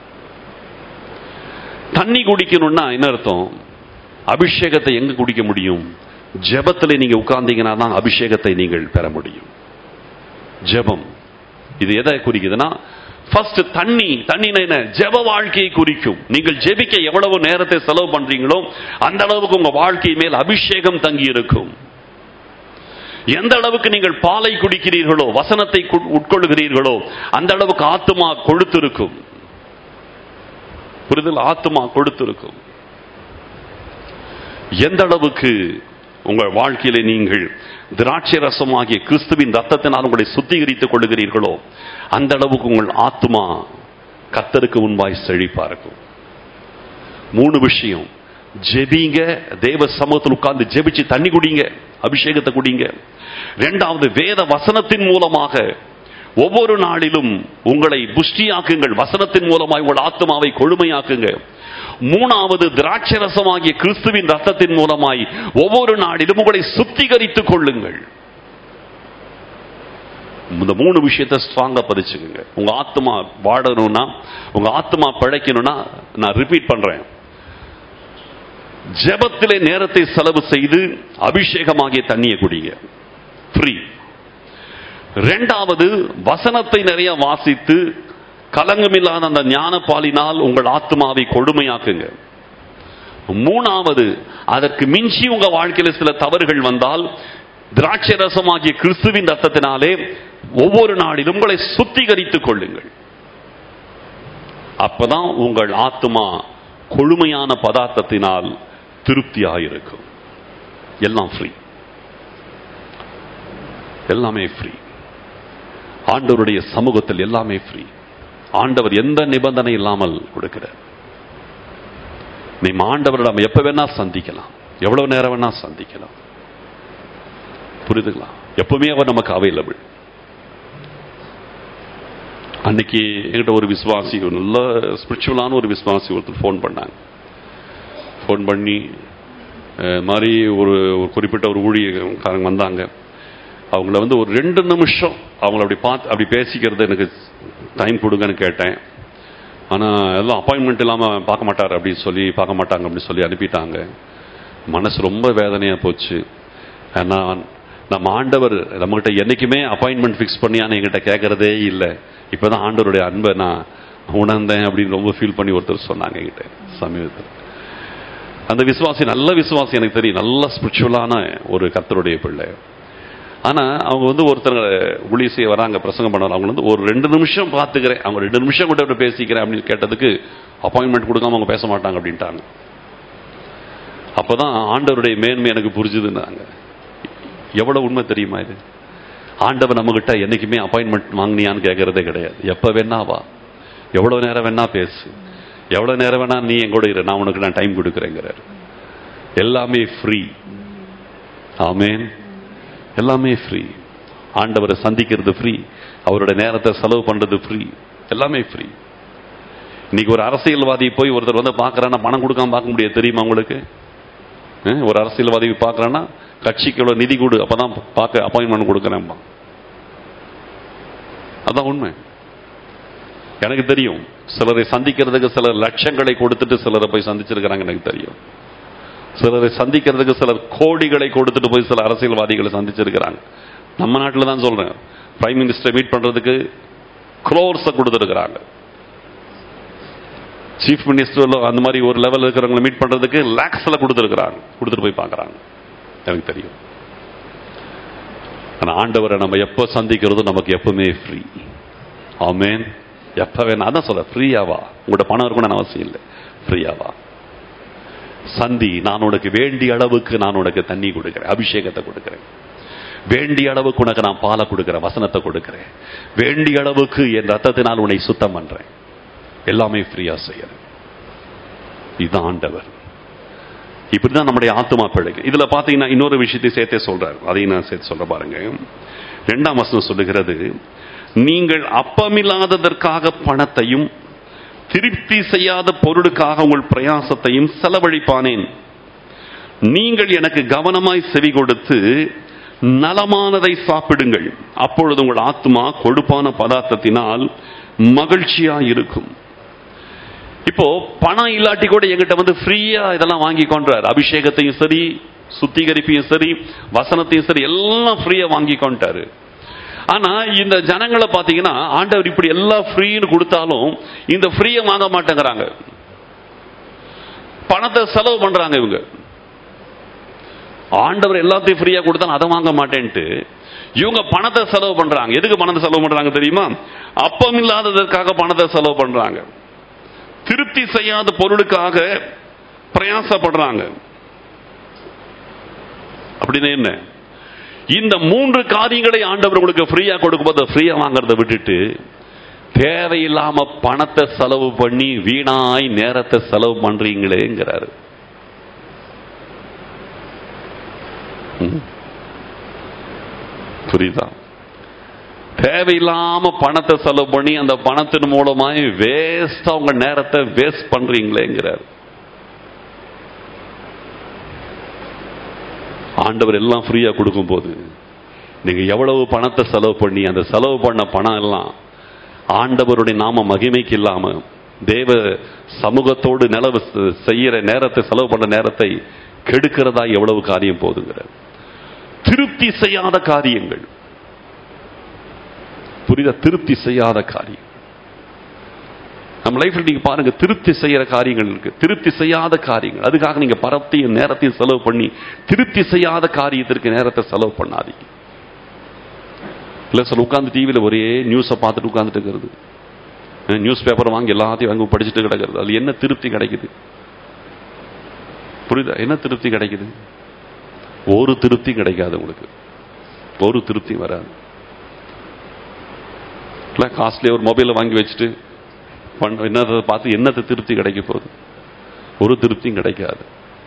தண்ணி குடிக்கணும்னா என்ன அர்த்தம் அபிஷேகத்தை எங்க குடிக்க முடியும் ஜெபத்தில் நீங்க உட்கார்ந்தீங்கன்னா தான் அபிஷேகத்தை நீங்கள் பெற முடியும் ஜெபம் இது எதை குறிக்குதுன்னா ஃபர்ஸ்ட் தண்ணி தண்ணினா என்ன ஜெப வாழ்க்கையை குறிக்கும் நீங்கள் ஜெபிக்க எவ்வளவு நேரத்தை செலவு பண்றீங்களோ அந்த அளவுக்கு உங்க வாழ்க்கை மேல் அபிஷேகம் தங்கி இருக்கும் எந்த அளவுக்கு நீங்கள் பாலை குடிக்கிறீர்களோ வசனத்தை கு- உட்கொள்கிறீர்களோ அந்த அளவுக்கு ஆத்துமா கொழுத்திருக்கும் புரிதல் ஆத்துமா கொடுத்திருக்கும் எந்த அளவுக்கு உங்கள் வாழ்க்கையிலே நீங்கள் திராட்சை ரசமாகிய கிறிஸ்துவின் ரத்தத்தினால் உங்களை சுத்திகரித்துக் கொள்ளுகிறீர்களோ அந்த அளவுக்கு உங்கள் ஆத்துமா கத்தருக்கு முன்பாய் செழிப்பா இருக்கும் மூணு விஷயம் ஜெபிங்க தேவ சமூகத்தில் உட்கார்ந்து ஜெபிச்சு தண்ணி குடிங்க அபிஷேகத்தை குடிங்க இரண்டாவது வேத வசனத்தின் மூலமாக ஒவ்வொரு நாளிலும் உங்களை புஷ்டியாக்குங்கள் வசனத்தின் மூலமாய் உங்கள் ஆத்மாவை கொழுமையாக்குங்க மூணாவது திராட்சை ரசமாகிய கிறிஸ்துவின் ரத்தத்தின் மூலமாய் ஒவ்வொரு நாளிலும் உங்களை சுத்திகரித்துக் கொள்ளுங்கள் இந்த மூணு விஷயத்தை ஸ்ட்ராங்கா பதிச்சுக்குங்க உங்க ஆத்மா வாழணும்னா உங்க ஆத்மா பிழைக்கணும்னா நான் ரிப்பீட் பண்றேன் ஜெபத்திலே நேரத்தை செலவு செய்து அபிஷேகமாகிய தண்ணியை குடிங்க ஃப்ரீ ரெண்டாவது வசனத்தை நிறைய வாசித்து கலங்கமில்லாத அந்த ஞான பாலினால் உங்கள் ஆத்மாவை கொடுமையாக்குங்க மூணாவது அதற்கு மிஞ்சி உங்க வாழ்க்கையில சில தவறுகள் வந்தால் திராட்சை ரசமாகிய கிறிஸ்துவின் ரத்தத்தினாலே ஒவ்வொரு நாளிலும் உங்களை சுத்திகரித்துக் கொள்ளுங்கள் அப்பதான் உங்கள் ஆத்மா கொழுமையான பதார்த்தத்தினால் திருப்தியாயிருக்கும் எல்லாம் ஃப்ரீ எல்லாமே ஃப்ரீ ஆண்டவருடைய சமூகத்தில் எல்லாமே ஃப்ரீ ஆண்டவர் எந்த நிபந்தனை இல்லாமல் கொடுக்கிறார் நீ ஆண்டவரிடம் எப்ப வேணா சந்திக்கலாம் எவ்வளவு நேரம் வேணா சந்திக்கலாம் புரியுதுங்களா எப்பவுமே அவர் நமக்கு அவைலபிள் அன்னைக்கு என்கிட்ட ஒரு விசுவாசி ஒரு நல்ல ஸ்பிரிச்சுவலான ஒரு விசுவாசி ஒருத்தர் ஃபோன் பண்ணாங்க ஃபோன் பண்ணி அஹ், மாதிரி ஒரு ஒரு குறிப்பிட்ட ஒரு ஊழியக்காரங்க வந்தாங்க அவங்கள வந்து ஒரு ரெண்டு நிமிஷம் அவங்கள அப்படி பார்த்து அப்படி பேசிக்கிறது எனக்கு டைம் கொடுங்கன்னு கேட்டேன் ஆனால் எல்லாம் அப்பாயின்மெண்ட் இல்லாமல் பார்க்க மாட்டார் அப்படின்னு சொல்லி பார்க்க மாட்டாங்க அப்படின்னு சொல்லி அனுப்பிட்டாங்க மனசு ரொம்ப வேதனையாக போச்சு ஏன்னா நம்ம ஆண்டவர் நம்மகிட்ட என்னைக்குமே அப்பாயின்மெண்ட் ஃபிக்ஸ் பண்ணியான்னு என்கிட்ட கேட்கறதே இல்லை இப்போதான் ஆண்டவருடைய அன்பை நான் உணர்ந்தேன் அப்படின்னு ரொம்ப ஃபீல் பண்ணி ஒருத்தர் சொன்னாங்க என்கிட்ட சமீபத்தில் அந்த விசுவாசி நல்ல விசுவாசி எனக்கு தெரியும் நல்ல ஸ்பிரிச்சுவலான ஒரு கர்த்தருடைய பிள்ளை ஆனா அவங்க வந்து ஒருத்தர் ஊழிய செய்ய வராங்க பிரசங்கம் பண்ண அவங்க வந்து ஒரு ரெண்டு நிமிஷம் பார்த்துக்கிறேன் அவங்க ரெண்டு நிமிஷம் கூட இப்படி பேசிக்கிறேன் அப்படின்னு கேட்டதுக்கு அப்பாயின்மெண்ட் கொடுக்காம அவங்க பேச மாட்டாங்க அப்படின்ட்டாங்க அப்பதான் ஆண்டவருடைய மேன்மை எனக்கு புரிஞ்சுதுன்னாங்க எவ்வளவு உண்மை தெரியுமா இது ஆண்டவர் நம்மகிட்ட என்னைக்குமே அப்பாயின்மெண்ட் வாங்கினியான்னு கேட்கறதே கிடையாது எப்ப வேணா வா எவ்வளவு நேரம் வேணா பேசு எவ்வளவு நேரம் வேணா நீ எங்கூட இரு நான் உனக்கு நான் டைம் கொடுக்குறேங்கிறார் எல்லாமே ஃப்ரீ ஆமென் எல்லாமே ஃப்ரீ ஆண்டவரை சந்திக்கிறது ஃப்ரீ அவரோட நேரத்தை செலவு பண்றது ஃப்ரீ எல்லாமே ஃப்ரீ இன்னைக்கு ஒரு அரசியல்வாதி போய் ஒருத்தர் வந்து பார்க்கறான்னா பணம் கொடுக்காம பார்க்க முடியாது தெரியுமா உங்களுக்கு அஹ், ஒரு அரசியல்வாதி பார்க்கறான்னா கட்சிக்கு இவ்வளவு நிதி கொடு அப்பதான் பார்க்க அப்பாயின்மெண்ட் கொடுக்குறேன்பா அதான் உண்மை எனக்கு தெரியும் சிலரை சந்திக்கிறதுக்கு சில லட்சங்களை கொடுத்துட்டு சிலரை போய் சந்திச்சிருக்கிறாங்க எனக்கு தெரியும் சிலரை சந்திக்கிறதுக்கு சிலர் கோடிகளை கொடுத்துட்டு போய் சில அரசியல்வாதிகளை சந்திச்சிருக்கிறாங்க நம்ம நாட்டில் தான் சொல்றேன் பிரைம் மினிஸ்டர் மீட் பண்றதுக்கு குரோர்ஸை கொடுத்துருக்கிறாங்க சீஃப் மினிஸ்டர் அந்த மாதிரி ஒரு லெவல் இருக்கிறவங்களை மீட் பண்றதுக்கு லேக்ஸ்ல கொடுத்துருக்கிறாங்க கொடுத்துட்டு போய் பார்க்கறாங்க எனக்கு தெரியும் ஆனா ஆண்டவரை நம்ம எப்போ சந்திக்கிறதும் நமக்கு எப்பவுமே ஃப்ரீ ஆமேன் எப்ப வேணா அதான் சொல்ல ஃப்ரீயாவா உங்களோட பணம் இருக்கணும்னு அவசியம் இல்லை ஃப்ரீயாவா சந்தி நான் உனக்கு வேண்டிய அளவுக்கு நான் உனக்கு தண்ணி கொடுக்கிறேன் அபிஷேகத்தை கொடுக்கிறேன் வேண்டிய அளவுக்கு உனக்கு நான் பாலை கொடுக்கிறேன் வசனத்தை கொடுக்கிறேன் வேண்டிய அளவுக்கு என் ரத்தத்தினால் உன்னை சுத்தம் பண்றேன் எல்லாமே ஃப்ரீயா செய்யறேன் இதுதான் ஆண்டவர் இப்படிதான் நம்முடைய ஆத்மா பிழைக்கு இதுல பாத்தீங்கன்னா இன்னொரு விஷயத்தை சேர்த்தே சொல்றாரு அதையும் நான் சேர்த்து சொல்ற பாருங்க ரெண்டாம் வசனம் சொல்லுகிறது நீங்கள் அப்பமில்லாததற்காக பணத்தையும் திருப்தி செய்யாத பொருளுக்காக உங்கள் பிரயாசத்தையும் செலவழிப்பானேன் நீங்கள் எனக்கு கவனமாய் செவி கொடுத்து நலமானதை சாப்பிடுங்கள் அப்பொழுது உங்கள் ஆத்மா கொழுப்பான பதார்த்தத்தினால் மகிழ்ச்சியா இருக்கும் இப்போ பணம் இல்லாட்டி கூட எங்கிட்ட வந்து ஃப்ரீயா இதெல்லாம் வாங்கி கொண்டார் அபிஷேகத்தையும் சரி சுத்திகரிப்பையும் சரி வசனத்தையும் சரி எல்லாம் ஃப்ரீயா வாங்கி கொண்டாரு ஆனா இந்த ஜனங்களை பாத்தீங்கன்னா ஆண்டவர் இப்படி எல்லாம் ஃப்ரீன்னு கொடுத்தாலும் இந்த ஃப்ரீயை வாங்க மாட்டேங்கிறாங்க பணத்தை செலவு பண்றாங்க இவங்க ஆண்டவர் எல்லாத்தையும் ஃப்ரீயா கொடுத்தாலும் அதை வாங்க மாட்டேன்ட்டு இவங்க பணத்தை செலவு பண்றாங்க எதுக்கு பணத்தை செலவு பண்றாங்க தெரியுமா அப்பம் இல்லாததற்காக பணத்தை செலவு பண்றாங்க திருப்தி செய்யாத பொருளுக்காக பிரயாசப்படுறாங்க அப்படின்னு என்ன இந்த மூன்று காரியங்களை ஆண்டவர் உங்களுக்கு ஃப்ரீயா கொடுக்கும்போது ஃப்ரீயா வாங்குறத விட்டுட்டு தேவையில்லாம பணத்தை செலவு பண்ணி வீணாய் நேரத்தை செலவு பண்றீங்களேங்கிறாரு ம். புரியுதா தேவையில்லாம பணத்தை செலவு பண்ணி அந்த பணத்தின் மூலமாய் வேஸ்டா உங்க நேரத்தை வேஸ்ட் பண்றீங்களேங்கிறார் ஆண்டவர் எல்லாம் ஃப்ரீயா கொடுக்கும்போது நீங்க எவ்வளவு பணத்தை செலவு பண்ணி அந்த செலவு பண்ண பணம் எல்லாம் ஆண்டவருடைய நாம மகிமைக்கு இல்லாம தேவ சமூகத்தோடு நிலவு செய்யற நேரத்தை செலவு பண்ண நேரத்தை கெடுக்கிறதா எவ்வளவு காரியம் போதுங்கிற திருப்தி செய்யாத காரியங்கள் புரியுதா திருப்தி செய்யாத காரியம் நம்ம லைஃப்ல நீங்க பாருங்க திருப்தி செய்யற காரியங்கள் இருக்கு திருப்தி செய்யாத காரியங்கள் அதுக்காக நீங்க பரத்தையும் நேரத்தையும் செலவு பண்ணி திருப்தி செய்யாத காரியத்திற்கு நேரத்தை செலவு பண்ணாதீங்க இல்ல சார் உட்காந்து டிவியில ஒரே நியூஸை பார்த்துட்டு உட்காந்துட்டு இருக்கிறது நியூஸ் பேப்பர் வாங்கி எல்லாத்தையும் வாங்கி படிச்சுட்டு கிடக்கிறது அதுல என்ன திருப்தி கிடைக்குது புரியுதா என்ன திருப்தி கிடைக்குது ஒரு திருப்தி கிடைக்காது உங்களுக்கு ஒரு திருப்தி வராது இல்லை காஸ்ட்லியாக ஒரு மொபைலை வாங்கி வச்சுட்டு பண்ண என்னதை பார்த்து என்னத்தை திருப்தி கிடைக்க போகுது ஒரு திருப்தியும் கிடைக்காது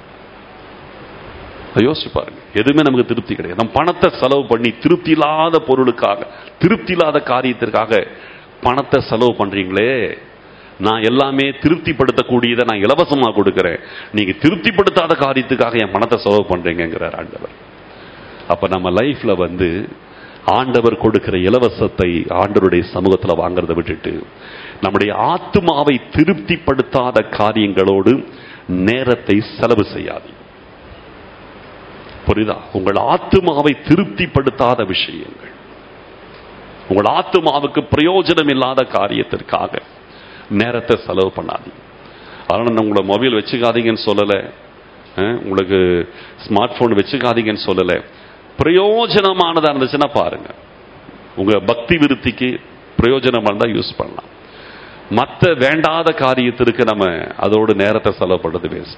அதை யோசிச்சு பாருங்க எதுவுமே நமக்கு திருப்தி கிடையாது நம்ம பணத்தை செலவு பண்ணி திருப்தி இல்லாத பொருளுக்காக திருப்தி இல்லாத காரியத்திற்காக பணத்தை செலவு பண்றீங்களே நான் எல்லாமே திருப்திப்படுத்தக்கூடியதை நான் இலவசமா கொடுக்கிறேன் நீங்க திருப்திப்படுத்தாத காரியத்துக்காக என் பணத்தை செலவு பண்றீங்கிறார் ஆண்டவர் அப்ப நம்ம லைஃப்ல வந்து ஆண்டவர் கொடுக்கிற இலவசத்தை ஆண்டவருடைய சமூகத்தில் வாங்குறதை விட்டுட்டு நம்முடைய ஆத்மாவை திருப்திப்படுத்தாத காரியங்களோடு நேரத்தை செலவு செய்யாது புரியுதா உங்கள் ஆத்மாவை திருப்திப்படுத்தாத விஷயங்கள் உங்கள் ஆத்மாவுக்கு பிரயோஜனம் இல்லாத காரியத்திற்காக நேரத்தை செலவு பண்ணாதீங்க அதனால நான் உங்களை மொபைல் வச்சுக்காதீங்கன்னு சொல்லலை அஹ், உங்களுக்கு ஸ்மார்ட் போன் வச்சுக்காதீங்கன்னு சொல்லலை பிரயோஜனமானதா இருந்துச்சுன்னா பாருங்க உங்க பக்தி விருத்திக்கு பிரயோஜனமா இருந்தா யூஸ் பண்ணலாம் மற்ற வேண்டாத காரியத்திற்கு நம்ம அதோடு நேரத்தை செலவு பண்றது வேஸ்ட்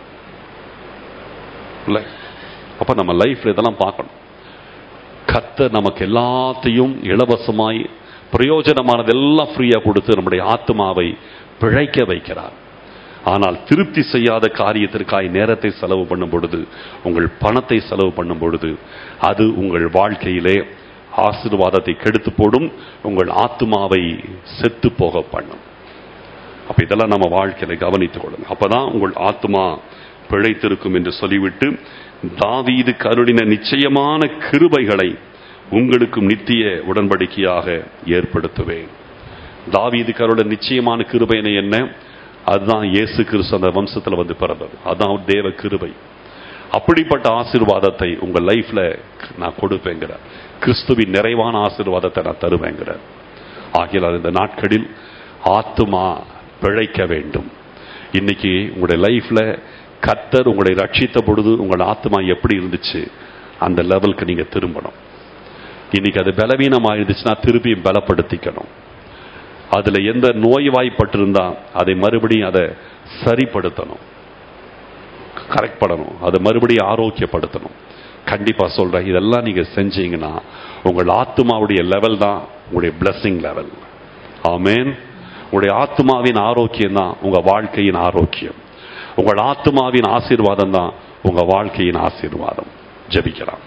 இல்ல அப்ப நம்ம லைஃப்ல இதெல்லாம் பார்க்கணும் கத்த நமக்கு எல்லாத்தையும் இலவசமாய் பிரயோஜனமானதெல்லாம் ஃப்ரீயா கொடுத்து நம்முடைய ஆத்மாவை பிழைக்க வைக்கிறார் ஆனால் திருப்தி செய்யாத காரியத்திற்காய் நேரத்தை செலவு பண்ணும் பொழுது உங்கள் பணத்தை செலவு பண்ணும் பொழுது அது உங்கள் வாழ்க்கையிலே ஆசீர்வாதத்தை கெடுத்து போடும் உங்கள் ஆத்மாவை செத்து போக பண்ணும் அப்ப இதெல்லாம் நம்ம வாழ்க்கையில கவனித்துக் கொள்ளுங்க அப்பதான் உங்கள் ஆத்மா பிழைத்திருக்கும் என்று சொல்லிவிட்டு தாவீது கருடின நிச்சயமான கிருபைகளை உங்களுக்கும் நித்திய உடன்படிக்கையாக ஏற்படுத்துவேன் தாவீது கருட நிச்சயமான கிருபைன என்ன அதுதான் இயேசு கிறிஸ்து அந்த வம்சத்துல வந்து பிறந்தது அதான் தேவ கிருபை அப்படிப்பட்ட ஆசீர்வாதத்தை உங்க லைஃப்ல நான் கொடுப்பேங்கிற கிறிஸ்துவின் நிறைவான ஆசீர்வாதத்தை நான் தருவேங்கிற ஆகியால் இந்த நாட்களில் ஆத்துமா பிழைக்க வேண்டும் இன்னைக்கு உங்களுடைய லைஃப்ல கத்தர் உங்களை ரட்சித்த பொழுது உங்கள் ஆத்மா எப்படி இருந்துச்சு அந்த லெவலுக்கு நீங்க திரும்பணும் இன்னைக்கு அது பலவீனமா இருந்துச்சுன்னா திருப்பி பலப்படுத்திக்கணும் அதுல எந்த நோய் வாய்ப்பட்டிருந்தா அதை மறுபடியும் அதை சரிப்படுத்தணும் கரெக்ட் பண்ணணும் அதை மறுபடியும் ஆரோக்கியப்படுத்தணும் கண்டிப்பா சொல்றேன் இதெல்லாம் நீங்க செஞ்சீங்கன்னா உங்கள் ஆத்மாவுடைய லெவல் தான் உங்களுடைய பிளஸிங் லெவல் ஆமேன் உங்களுடைய ஆத்மாவின் ஆரோக்கியம் தான் உங்க வாழ்க்கையின் ஆரோக்கியம் உங்கள் ஆத்மாவின் ஆசீர்வாதம் தான் உங்க வாழ்க்கையின் ஆசீர்வாதம் ஜபிக்கலாம்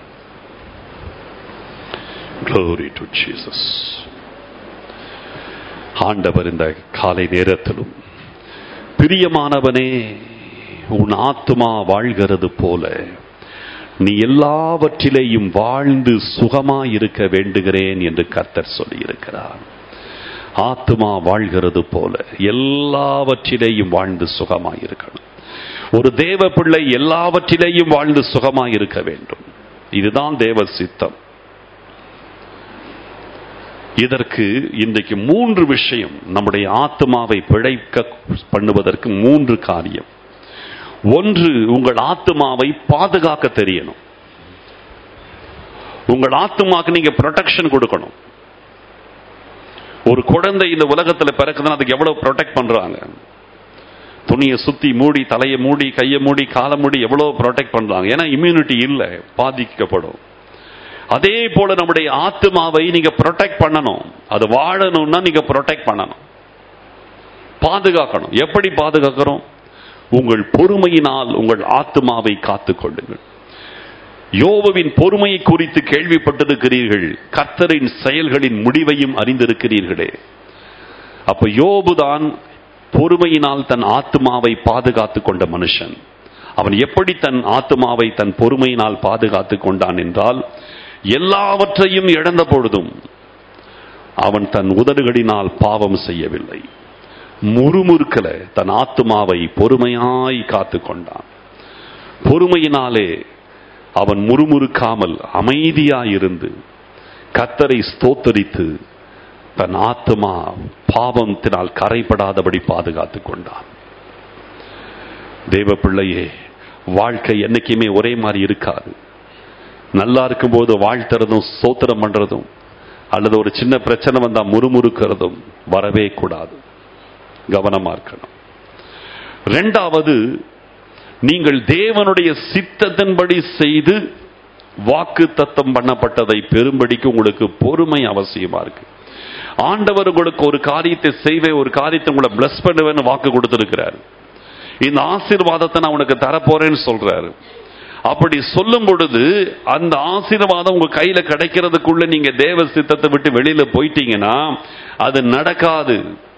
Glory to Jesus. ஆண்டவர் இந்த காலை நேரத்திலும் பிரியமானவனே உன் ஆத்மா வாழ்கிறது போல நீ எல்லாவற்றிலேயும் வாழ்ந்து சுகமாயிருக்க வேண்டுகிறேன் என்று கர்த்தர் சொல்லியிருக்கிறார் ஆத்மா வாழ்கிறது போல எல்லாவற்றிலேயும் வாழ்ந்து சுகமாயிருக்கணும் ஒரு தேவ பிள்ளை எல்லாவற்றிலேயும் வாழ்ந்து சுகமாயிருக்க வேண்டும் இதுதான் தேவ சித்தம் இதற்கு இன்றைக்கு மூன்று விஷயம் நம்முடைய ஆத்மாவை பிழைக்க பண்ணுவதற்கு மூன்று காரியம் ஒன்று உங்கள் ஆத்மாவை பாதுகாக்க தெரியணும் உங்கள் ஆத்மாக்கு நீங்க ப்ரொடெக்ஷன் கொடுக்கணும் ஒரு குழந்தை இந்த உலகத்துல பிறக்குதுன்னா அதுக்கு எவ்வளவு ப்ரொடெக்ட் பண்றாங்க துணியை சுத்தி மூடி தலையை மூடி கையை மூடி காலை மூடி எவ்வளவு ப்ரொடெக்ட் பண்றாங்க ஏன்னா இம்யூனிட்டி இல்லை பாதிக்கப்படும் அதே போல நம்முடைய ஆத்மாவை நீங்க ப்ரொடெக்ட் பண்ணணும் அது வாழணும்னா நீங்க ப்ரொடெக்ட் பண்ணணும் பாதுகாக்கணும் எப்படி பாதுகாக்கிறோம் உங்கள் பொறுமையினால் உங்கள் ஆத்மாவை காத்துக் கொள்ளுங்கள் யோபுவின் பொறுமையை குறித்து கேள்விப்பட்டிருக்கிறீர்கள் கர்த்தரின் செயல்களின் முடிவையும் அறிந்திருக்கிறீர்களே அப்ப யோபுதான் பொறுமையினால் தன் ஆத்மாவை பாதுகாத்துக் கொண்ட மனுஷன் அவன் எப்படி தன் ஆத்மாவை தன் பொறுமையினால் பாதுகாத்துக் கொண்டான் என்றால் எல்லாவற்றையும் இழந்த பொழுதும் அவன் தன் உதடுகளினால் பாவம் செய்யவில்லை முறுமுறுக்கல தன் ஆத்மாவை பொறுமையாய் காத்து கொண்டான் பொறுமையினாலே அவன் முறுமுறுக்காமல் அமைதியாயிருந்து கத்தரை ஸ்தோத்தரித்து தன் ஆத்மா பாவத்தினால் கரைப்படாதபடி பாதுகாத்துக் கொண்டான் தேவ பிள்ளையே வாழ்க்கை என்னைக்குமே ஒரே மாதிரி இருக்காது நல்லா இருக்கும்போது வாழ்த்துறதும் சோத்திரம் பண்றதும் அல்லது ஒரு சின்ன பிரச்சனை வந்தா முறுமுறுக்கிறதும் வரவே கூடாது கவனமா இருக்கணும் ரெண்டாவது நீங்கள் தேவனுடைய சித்தத்தின்படி செய்து வாக்கு தத்தம் பண்ணப்பட்டதை பெரும்படிக்கு உங்களுக்கு பொறுமை அவசியமா இருக்கு ஆண்டவர் உங்களுக்கு ஒரு காரியத்தை செய்வேன் ஒரு காரியத்தை உங்களை பிளஸ் பண்ணுவேன்னு வாக்கு கொடுத்திருக்கிறார் இந்த ஆசீர்வாதத்தை நான் உனக்கு தரப்போறேன்னு சொல்றாரு அப்படி சொல்லும் பொழுது அந்த ஆசீர்வாதம் உங்க கையில கிடைக்கிறதுக்குள்ள நீங்க தேவ சித்தத்தை விட்டு வெளியில போயிட்டீங்கன்னா அது நடக்காது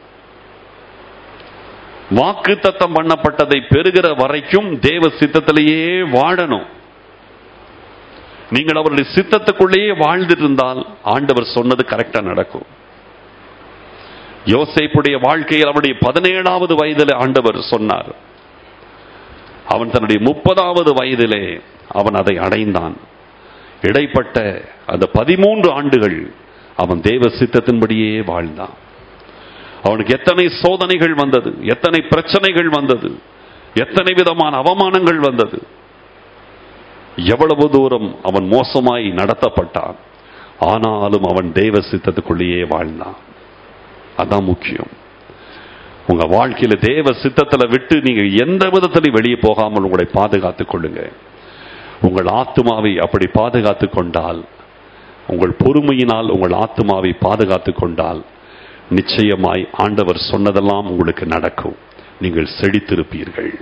வாக்கு தத்தம் பண்ணப்பட்டதை பெறுகிற வரைக்கும் தேவ சித்தத்திலேயே வாழணும் நீங்கள் அவருடைய சித்தத்துக்குள்ளேயே வாழ்ந்துட்டு இருந்தால் ஆண்டவர் சொன்னது கரெக்டா நடக்கும் யோசைப்புடைய வாழ்க்கையில் அவருடைய பதினேழாவது வயதில் ஆண்டவர் சொன்னார் அவன் தன்னுடைய முப்பதாவது வயதிலே அவன் அதை அடைந்தான் இடைப்பட்ட அந்த பதிமூன்று ஆண்டுகள் அவன் தேவ சித்தத்தின்படியே வாழ்ந்தான் அவனுக்கு எத்தனை சோதனைகள் வந்தது எத்தனை பிரச்சனைகள் வந்தது எத்தனை விதமான அவமானங்கள் வந்தது எவ்வளவு தூரம் அவன் மோசமாய் நடத்தப்பட்டான் ஆனாலும் அவன் தேவ சித்தத்துக்குள்ளேயே வாழ்ந்தான் அதான் முக்கியம் உங்க வாழ்க்கையில தேவ சித்தத்துல விட்டு நீங்க எந்த விதத்திலையும் வெளியே போகாமல் உங்களை பாதுகாத்துக் கொள்ளுங்க உங்கள் ஆத்மாவை அப்படி பாதுகாத்துக் கொண்டால் உங்கள் பொறுமையினால் உங்கள் ஆத்மாவை பாதுகாத்துக் கொண்டால் நிச்சயமாய் ஆண்டவர் சொன்னதெல்லாம் உங்களுக்கு நடக்கும் நீங்கள் செழித்திருப்பீர்கள்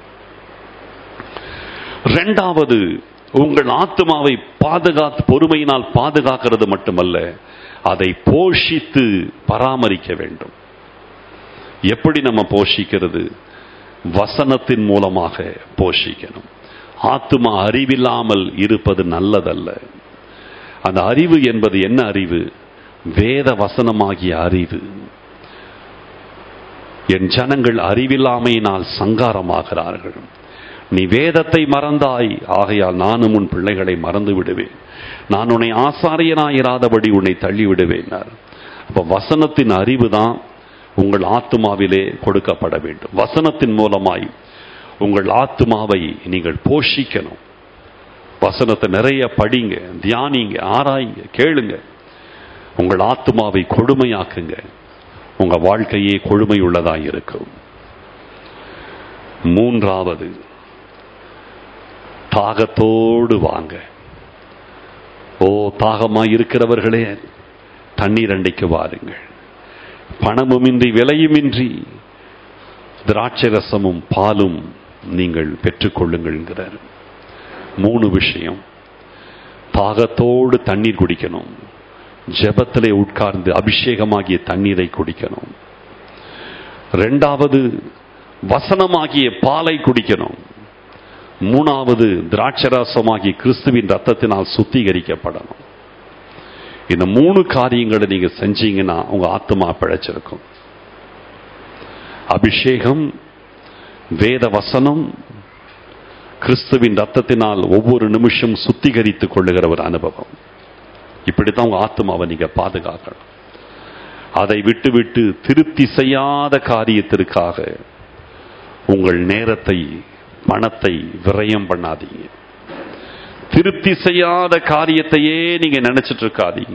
இரண்டாவது உங்கள் ஆத்மாவை பாதுகாத்து பொறுமையினால் பாதுகாக்கிறது மட்டுமல்ல அதை போஷித்து பராமரிக்க வேண்டும் எப்படி நம்ம போஷிக்கிறது வசனத்தின் மூலமாக போஷிக்கணும் ஆத்மா அறிவில்லாமல் இருப்பது நல்லதல்ல அந்த அறிவு என்பது என்ன அறிவு வேத வசனமாகிய அறிவு என் ஜனங்கள் அறிவில்லாமையினால் சங்காரமாகிறார்கள் நீ வேதத்தை மறந்தாய் ஆகையால் நானும் உன் பிள்ளைகளை மறந்து விடுவேன் நான் உன்னை ஆசாரியனாயிராதபடி உன்னை தள்ளி விடுவேன் அப்ப வசனத்தின் அறிவு தான் உங்கள் ஆத்மாவிலே கொடுக்கப்பட வேண்டும் வசனத்தின் மூலமாய் உங்கள் ஆத்மாவை நீங்கள் போஷிக்கணும் வசனத்தை நிறைய படிங்க தியானிங்க ஆராய்ங்க கேளுங்க உங்கள் ஆத்மாவை கொடுமையாக்குங்க உங்க வாழ்க்கையே கொழுமையுள்ளதாய் இருக்கும் மூன்றாவது தாகத்தோடு வாங்க ஓ தாகமா இருக்கிறவர்களே தண்ணீர் அண்டைக்கு வாருங்கள் பணமுமின்றி விலையுமின்றி திராட்சை ரசமும் பாலும் நீங்கள் பெற்றுக்கொள்ளுங்கள்ங்கிறார் மூணு விஷயம் தாகத்தோடு தண்ணீர் குடிக்கணும் ஜெபத்திலே உட்கார்ந்து அபிஷேகமாகிய தண்ணீரை குடிக்கணும் ரெண்டாவது வசனமாகிய பாலை குடிக்கணும் மூணாவது திராட்சராசமாகிய கிறிஸ்துவின் ரத்தத்தினால் சுத்திகரிக்கப்படணும் இந்த மூணு காரியங்களை நீங்க செஞ்சீங்கன்னா உங்க ஆத்மா பிழைச்சிருக்கும் அபிஷேகம் வேத வசனம் கிறிஸ்துவின் ரத்தத்தினால் ஒவ்வொரு நிமிஷம் சுத்திகரித்துக் கொள்ளுகிற ஒரு அனுபவம் இப்படித்தான் உங்க ஆத்மாவை நீங்க பாதுகாக்கணும் அதை விட்டுவிட்டு திருப்தி செய்யாத காரியத்திற்காக உங்கள் நேரத்தை பணத்தை விரயம் பண்ணாதீங்க திருப்தி செய்யாத காரியத்தையே நீங்க நினைச்சிட்டு இருக்காதீங்க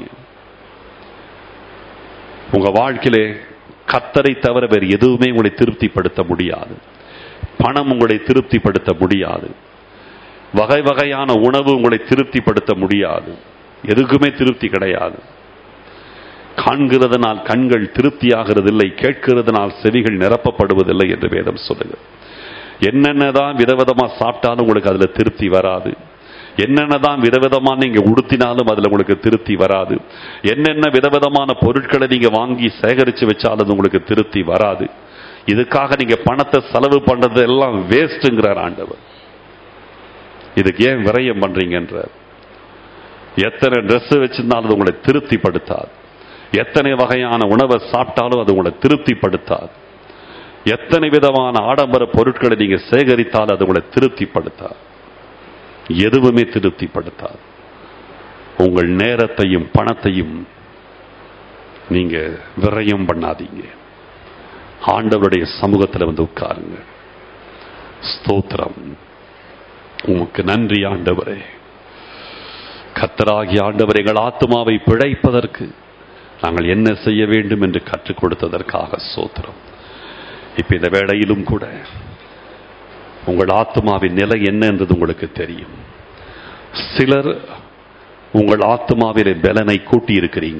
உங்க வாழ்க்கையிலே கத்தரை தவிர வேறு எதுவுமே உங்களை திருப்திப்படுத்த முடியாது பணம் உங்களை திருப்திப்படுத்த முடியாது வகை வகையான உணவு உங்களை திருப்திப்படுத்த முடியாது எதுக்குமே திருப்தி கிடையாது காண்கிறதுனால் கண்கள் திருப்தியாகிறதில்லை கேட்கிறதுனால் செவிகள் நிரப்பப்படுவதில்லை என்று வேதம் சொல்லுங்க என்னென்னதான் விதவிதமா சாப்பிட்டாலும் உங்களுக்கு அதுல திருப்தி வராது என்னென்னதான் விதவிதமா நீங்க உடுத்தினாலும் அதுல உங்களுக்கு திருப்தி வராது என்னென்ன விதவிதமான பொருட்களை நீங்க வாங்கி சேகரிச்சு வச்சாலும் உங்களுக்கு திருப்தி வராது இதுக்காக நீங்க பணத்தை செலவு பண்றது எல்லாம் வேஸ்ட்ங்கிறார் ஆண்டவர் இதுக்கு ஏன் விரயம் பண்றீங்கன்றார் எத்தனை ட்ரெஸ் வச்சிருந்தாலும் அது உங்களை திருப்திப்படுத்தாது எத்தனை வகையான உணவை சாப்பிட்டாலும் அது உங்களை திருப்திப்படுத்தாது எத்தனை விதமான ஆடம்பர பொருட்களை நீங்க சேகரித்தால் அது உங்களை திருப்திப்படுத்தாது எதுவுமே திருப்திப்படுத்தாது உங்கள் நேரத்தையும் பணத்தையும் நீங்க விரயம் பண்ணாதீங்க ஆண்டவருடைய சமூகத்தில் வந்து உட்காருங்க ஸ்தோத்திரம் உமக்கு நன்றி ஆண்டவரே கத்தராகி ஆண்டவர் எங்கள் ஆத்மாவை பிழைப்பதற்கு நாங்கள் என்ன செய்ய வேண்டும் என்று கற்றுக் கொடுத்ததற்காக சோத்திரம் இப்ப இந்த வேளையிலும் கூட உங்கள் ஆத்மாவின் நிலை என்ன என்றது உங்களுக்கு தெரியும் சிலர் உங்கள் ஆத்மாவிலே பலனை கூட்டி இருக்கிறீங்க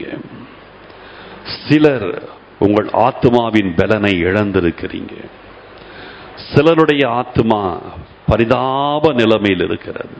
சிலர் உங்கள் ஆத்மாவின் பலனை இழந்திருக்கிறீங்க சிலருடைய ஆத்மா பரிதாப நிலைமையில் இருக்கிறது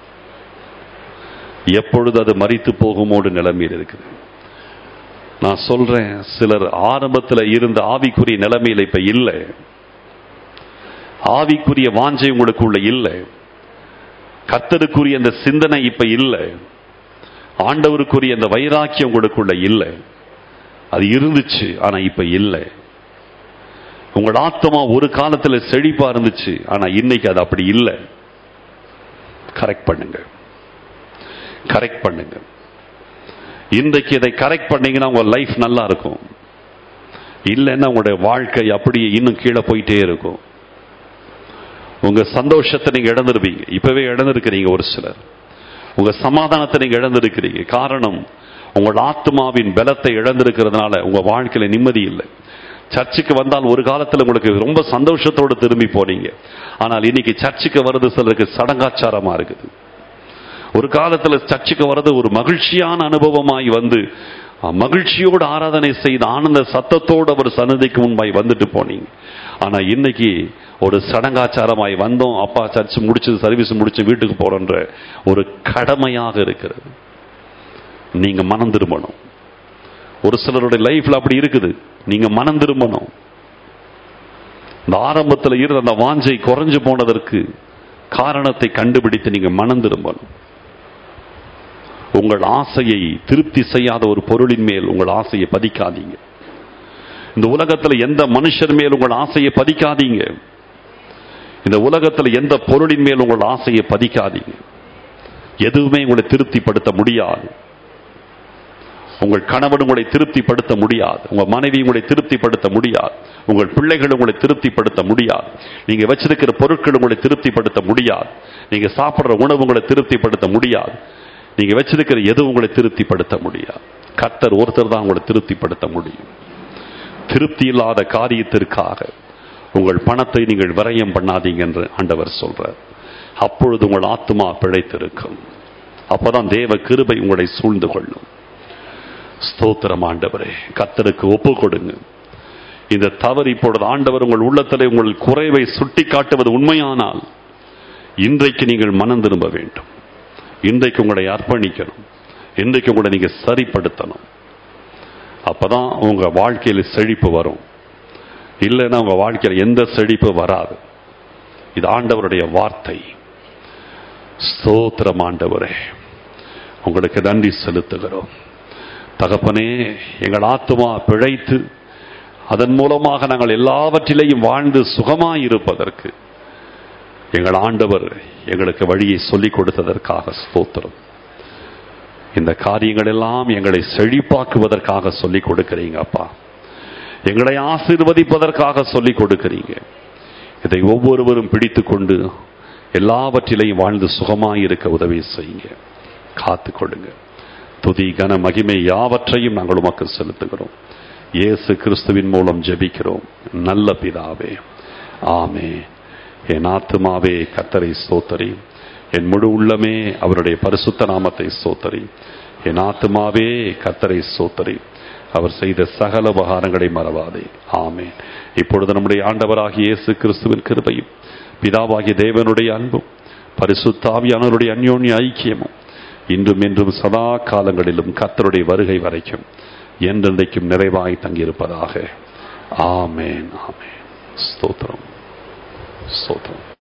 எப்பொழுது அது மறித்து போகுமோடு நிலைமையில் இருக்குது நான் சொல்றேன் சிலர் ஆரம்பத்தில் இருந்த ஆவிக்குரிய நிலைமையில் இப்ப இல்லை ஆவிக்குரிய வாஞ்சை உங்களுக்குள்ள இல்லை கத்தருக்குரிய அந்த சிந்தனை இப்ப இல்லை ஆண்டவருக்குரிய அந்த வைராக்கியம் உங்களுக்குள்ள இல்லை அது இருந்துச்சு ஆனா இப்ப இல்லை உங்கள் ஆத்மா ஒரு காலத்துல செழிப்பா இருந்துச்சு ஆனா இன்னைக்கு அது அப்படி இல்லை கரெக்ட் பண்ணுங்க கரெக்ட் பண்ணுங்க இன்றைக்கு இதை கரெக்ட் பண்ணீங்கன்னா உங்க லைஃப் நல்லா இருக்கும் இல்லைன்னா உங்களுடைய வாழ்க்கை அப்படியே இன்னும் கீழே போயிட்டே இருக்கும் உங்க சந்தோஷத்தை நீங்க இழந்திருப்பீங்க இப்பவே இழந்திருக்கிறீங்க ஒரு சிலர் உங்க சமாதானத்தை நீங்க இழந்திருக்கிறீங்க காரணம் உங்கள் ஆத்மாவின் பலத்தை இழந்திருக்கிறதுனால உங்க வாழ்க்கையில நிம்மதி இல்லை சர்ச்சுக்கு வந்தால் ஒரு காலத்துல உங்களுக்கு ரொம்ப சந்தோஷத்தோடு திரும்பி போனீங்க ஆனால் இன்னைக்கு சர்ச்சுக்கு வர்றது சிலருக்கு சடங்காச்சாரமா இருக்குது ஒரு காலத்துல சர்ச்சுக்கு வர்றது ஒரு மகிழ்ச்சியான அனுபவமாய் வந்து மகிழ்ச்சியோடு ஆராதனை செய்து ஆனந்த சத்தத்தோடு அவர் சன்னதிக்கு முன்பாய் வந்துட்டு போனீங்க ஆனா இன்னைக்கு ஒரு சடங்காச்சாரமாய் வந்தோம் அப்பா சர்ச் முடிச்சு சர்வீஸ் முடிச்சு வீட்டுக்கு போறோன்ற ஒரு கடமையாக இருக்கிறது நீங்க மனம் திரும்பணும் ஒரு சிலருடைய லைஃப்ல அப்படி இருக்குது நீங்க மனம் திரும்பணும் இந்த ஆரம்பத்தில் இருந்த அந்த வாஞ்சை குறைஞ்சு போனதற்கு காரணத்தை கண்டுபிடித்து நீங்க மனம் திரும்பணும் உங்கள் ஆசையை திருப்தி செய்யாத ஒரு பொருளின் மேல் உங்கள் ஆசையை பதிக்காதீங்க இந்த உலகத்தில் எந்த மனுஷர் மேல் உங்கள் ஆசையை பதிக்காதீங்க இந்த உலகத்தில் எந்த பொருளின் மேல் உங்கள் ஆசையை பதிக்காதீங்க எதுவுமே உங்களை திருப்திப்படுத்த முடியாது உங்கள் கணவன் உங்களை திருப்திப்படுத்த முடியாது உங்க மனைவி உங்களை திருப்திப்படுத்த முடியாது உங்கள் பிள்ளைகள் உங்களை திருப்திப்படுத்த முடியாது நீங்க வச்சிருக்கிற பொருட்கள் உங்களை திருப்திப்படுத்த முடியாது நீங்க சாப்பிடுற உணவு உங்களை திருப்திப்படுத்த முடியாது நீங்க வச்சிருக்கிற எது உங்களை திருப்திப்படுத்த முடியாது கர்த்தர் ஒருத்தர் தான் உங்களை திருப்திப்படுத்த முடியும் திருப்தி இல்லாத காரியத்திற்காக உங்கள் பணத்தை நீங்கள் விரயம் பண்ணாதீங்க என்று ஆண்டவர் சொல்றார் அப்பொழுது உங்கள் ஆத்மா பிழைத்திருக்கும் அப்பதான் தேவ கிருபை உங்களை சூழ்ந்து கொள்ளும் ஸ்தோத்திரம் ஆண்டவரே கத்தருக்கு ஒப்பு கொடுங்க இந்த தவறு இப்பொழுது ஆண்டவர் உங்கள் உள்ளத்தில் உங்கள் குறைவை சுட்டி காட்டுவது உண்மையானால் இன்றைக்கு நீங்கள் மனம் திரும்ப வேண்டும் இன்றைக்கு உங்களை அர்ப்பணிக்கணும் இன்றைக்கு உங்களை நீங்க சரிப்படுத்தணும் அப்பதான் உங்க வாழ்க்கையில செழிப்பு வரும் இல்லைன்னா உங்க வாழ்க்கையில் எந்த செழிப்பு வராது இது ஆண்டவருடைய வார்த்தை ஸ்தோத்திரம் ஆண்டவரே உங்களுக்கு நன்றி செலுத்துகிறோம் தகப்பனே எங்கள் ஆத்துமா பிழைத்து அதன் மூலமாக நாங்கள் எல்லாவற்றிலையும் வாழ்ந்து சுகமாய் இருப்பதற்கு எங்கள் ஆண்டவர் எங்களுக்கு வழியை சொல்லிக் கொடுத்ததற்காக ஸ்தோத்திரம் இந்த காரியங்கள் எல்லாம் எங்களை செழிப்பாக்குவதற்காக சொல்லிக் கொடுக்கிறீங்க அப்பா எங்களை ஆசீர்வதிப்பதற்காக சொல்லிக் கொடுக்கிறீங்க இதை ஒவ்வொருவரும் பிடித்து கொண்டு எல்லாவற்றிலையும் வாழ்ந்து சுகமாய் இருக்க உதவி செய்யுங்க காத்து கொடுங்க துதி கன மகிமை யாவற்றையும் நாங்கள் உமக்கு செலுத்துகிறோம் இயேசு கிறிஸ்துவின் மூலம் ஜெபிக்கிறோம் நல்ல பிதாவே ஆமே என் ஆத்துமாவே கத்தரை ஸ்தோத்தரி என் முழு உள்ளமே அவருடைய பரிசுத்த நாமத்தை ஸ்தோத்தரி என் ஆத்துமாவே கத்தரை ஸ்தோத்தரி அவர் செய்த சகல உபகாரங்களை மறவாதே ஆமே இப்பொழுது நம்முடைய ஆண்டவராகிய இயேசு கிறிஸ்துவின் கிருபையும் பிதாவாகிய தேவனுடைய அன்பும் பரிசுத்தாவியானவருடைய அந்யோன்ய ஐக்கியமும் இன்றும் என்றும் சதா காலங்களிலும் கத்தருடைய வருகை வரைக்கும் என்றென்றைக்கும் நிறைவாய் தங்கியிருப்பதாக ஆமேன் ஆமேன் ஸ்தோத்திரம் ஸ்தோத்திரம்